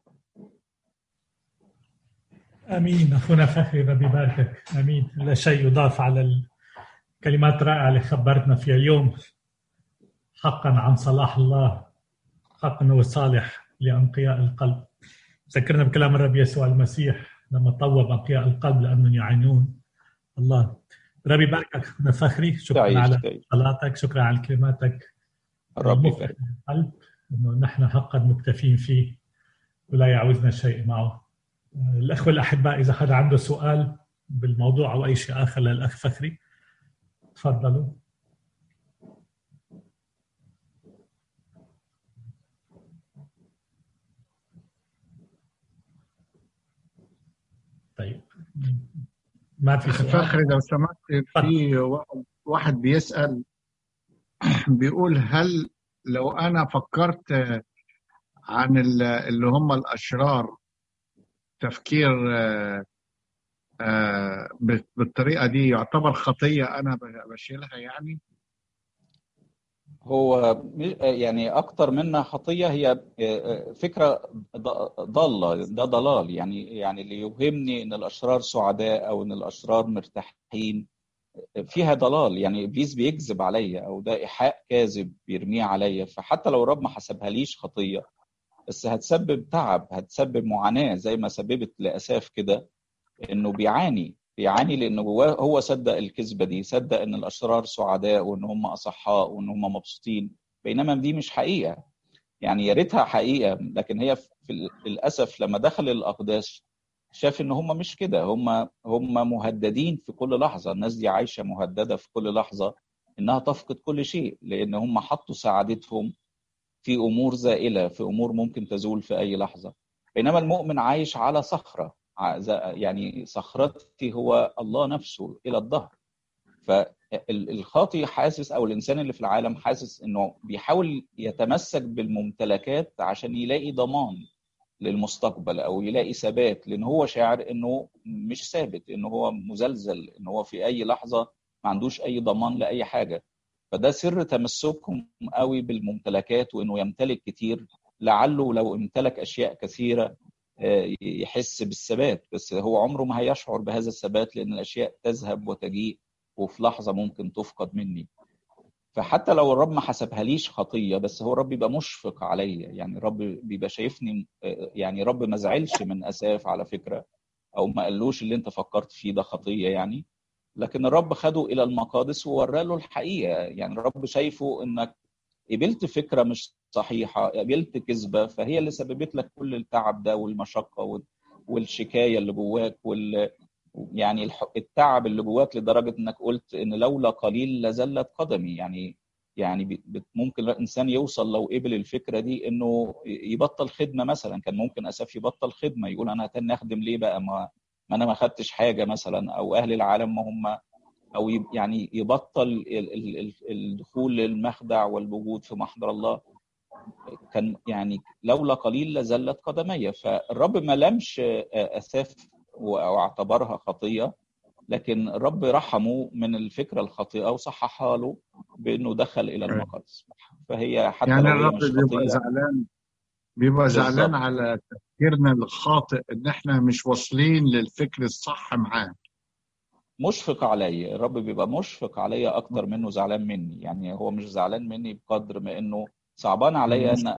امين اخونا فخري ربي يباركك امين لا شيء يضاف على الكلمات الرائعه اللي خبرتنا فيها اليوم حقا عن صلاح الله حقا هو صالح لانقياء القلب ذكرنا بكلام الرب يسوع المسيح لما طوب انقياء القلب لانهم يعينون الله ربي يباركك اخونا فخري شكرا على صلاتك شكرا على كلماتك الرب يبارك القلب انه نحن حقا مكتفين فيه ولا يعوزنا شيء معه الاخوه الاحباء اذا حدا عنده سؤال بالموضوع او اي شيء اخر للاخ فخري تفضلوا طيب ما في سؤال فخري لو سمحت في واحد بيسال بيقول هل لو انا فكرت عن اللي هم الاشرار تفكير آه، آه، بالطريقه دي يعتبر خطيه انا بشيلها يعني هو يعني اكتر منها خطيه هي آه، فكره ضاله ده ضلال يعني يعني اللي يوهمني ان الاشرار سعداء او ان الاشرار مرتاحين فيها ضلال يعني ابليس بيكذب عليا او ده ايحاء كاذب بيرميه عليا فحتى لو رب ما حسبها ليش خطيه بس هتسبب تعب هتسبب معاناه زي ما سببت لاساف كده انه بيعاني بيعاني لانه جواه هو صدق الكذبه دي صدق ان الاشرار سعداء وان هم اصحاء وان هم مبسوطين بينما دي مش حقيقه يعني يا ريتها حقيقه لكن هي في للاسف لما دخل الاقداس شاف ان هم مش كده هم هم مهددين في كل لحظه الناس دي عايشه مهدده في كل لحظه انها تفقد كل شيء لان هم حطوا سعادتهم في امور زائله في امور ممكن تزول في اي لحظه بينما المؤمن عايش على صخره يعني صخرتي هو الله نفسه الى الظهر فالخاطي حاسس او الانسان اللي في العالم حاسس انه بيحاول يتمسك بالممتلكات عشان يلاقي ضمان للمستقبل او يلاقي ثبات لان هو شاعر انه مش ثابت انه هو مزلزل ان هو في اي لحظه ما عندوش اي ضمان لاي حاجه فده سر تمسكهم قوي بالممتلكات وانه يمتلك كتير لعله لو امتلك اشياء كثيره آه، يحس بالثبات بس هو عمره ما هيشعر بهذا الثبات لان الاشياء تذهب وتجيء وفي لحظه ممكن تفقد مني فحتى لو الرب ما حسبها ليش خطيه بس هو الرب بيبقى مشفق عليا يعني الرب بيبقى شايفني آه، يعني رب ما زعلش من اساف على فكره او ما قالوش اللي انت فكرت فيه ده خطيه يعني لكن الرب خده الى المقادس وورى له الحقيقه يعني الرب شايفه انك قبلت فكره مش صحيحه قبلت كذبه فهي اللي سببت لك كل التعب ده والمشقه والشكايه اللي جواك وال يعني التعب اللي جواك لدرجه انك قلت ان لولا قليل لزلت قدمي يعني يعني ممكن الانسان يوصل لو قبل الفكره دي انه يبطل خدمه مثلا كان ممكن اسف يبطل خدمه يقول انا هتني اخدم ليه بقى ما, ما انا ما خدتش حاجه مثلا او اهل العالم ما هم او يعني يبطل الدخول للمخدع والوجود في محضر الله كان يعني لولا قليل لزلت قدمي فالرب ما لمش اثاف واعتبرها خطيه لكن الرب رحمه من الفكره الخاطئه وصححها له بانه دخل الى المقدس فهي حتى يعني لو هي الرب مش بيبقى خطيه زعلان بيبقى زعلان بالظبط على تفكيرنا الخاطئ ان احنا مش واصلين للفكر الصح معاه مشفق عليا الرب بيبقى مشفق عليا اكتر منه زعلان مني يعني هو مش زعلان مني بقدر ما انه صعبان عليا ان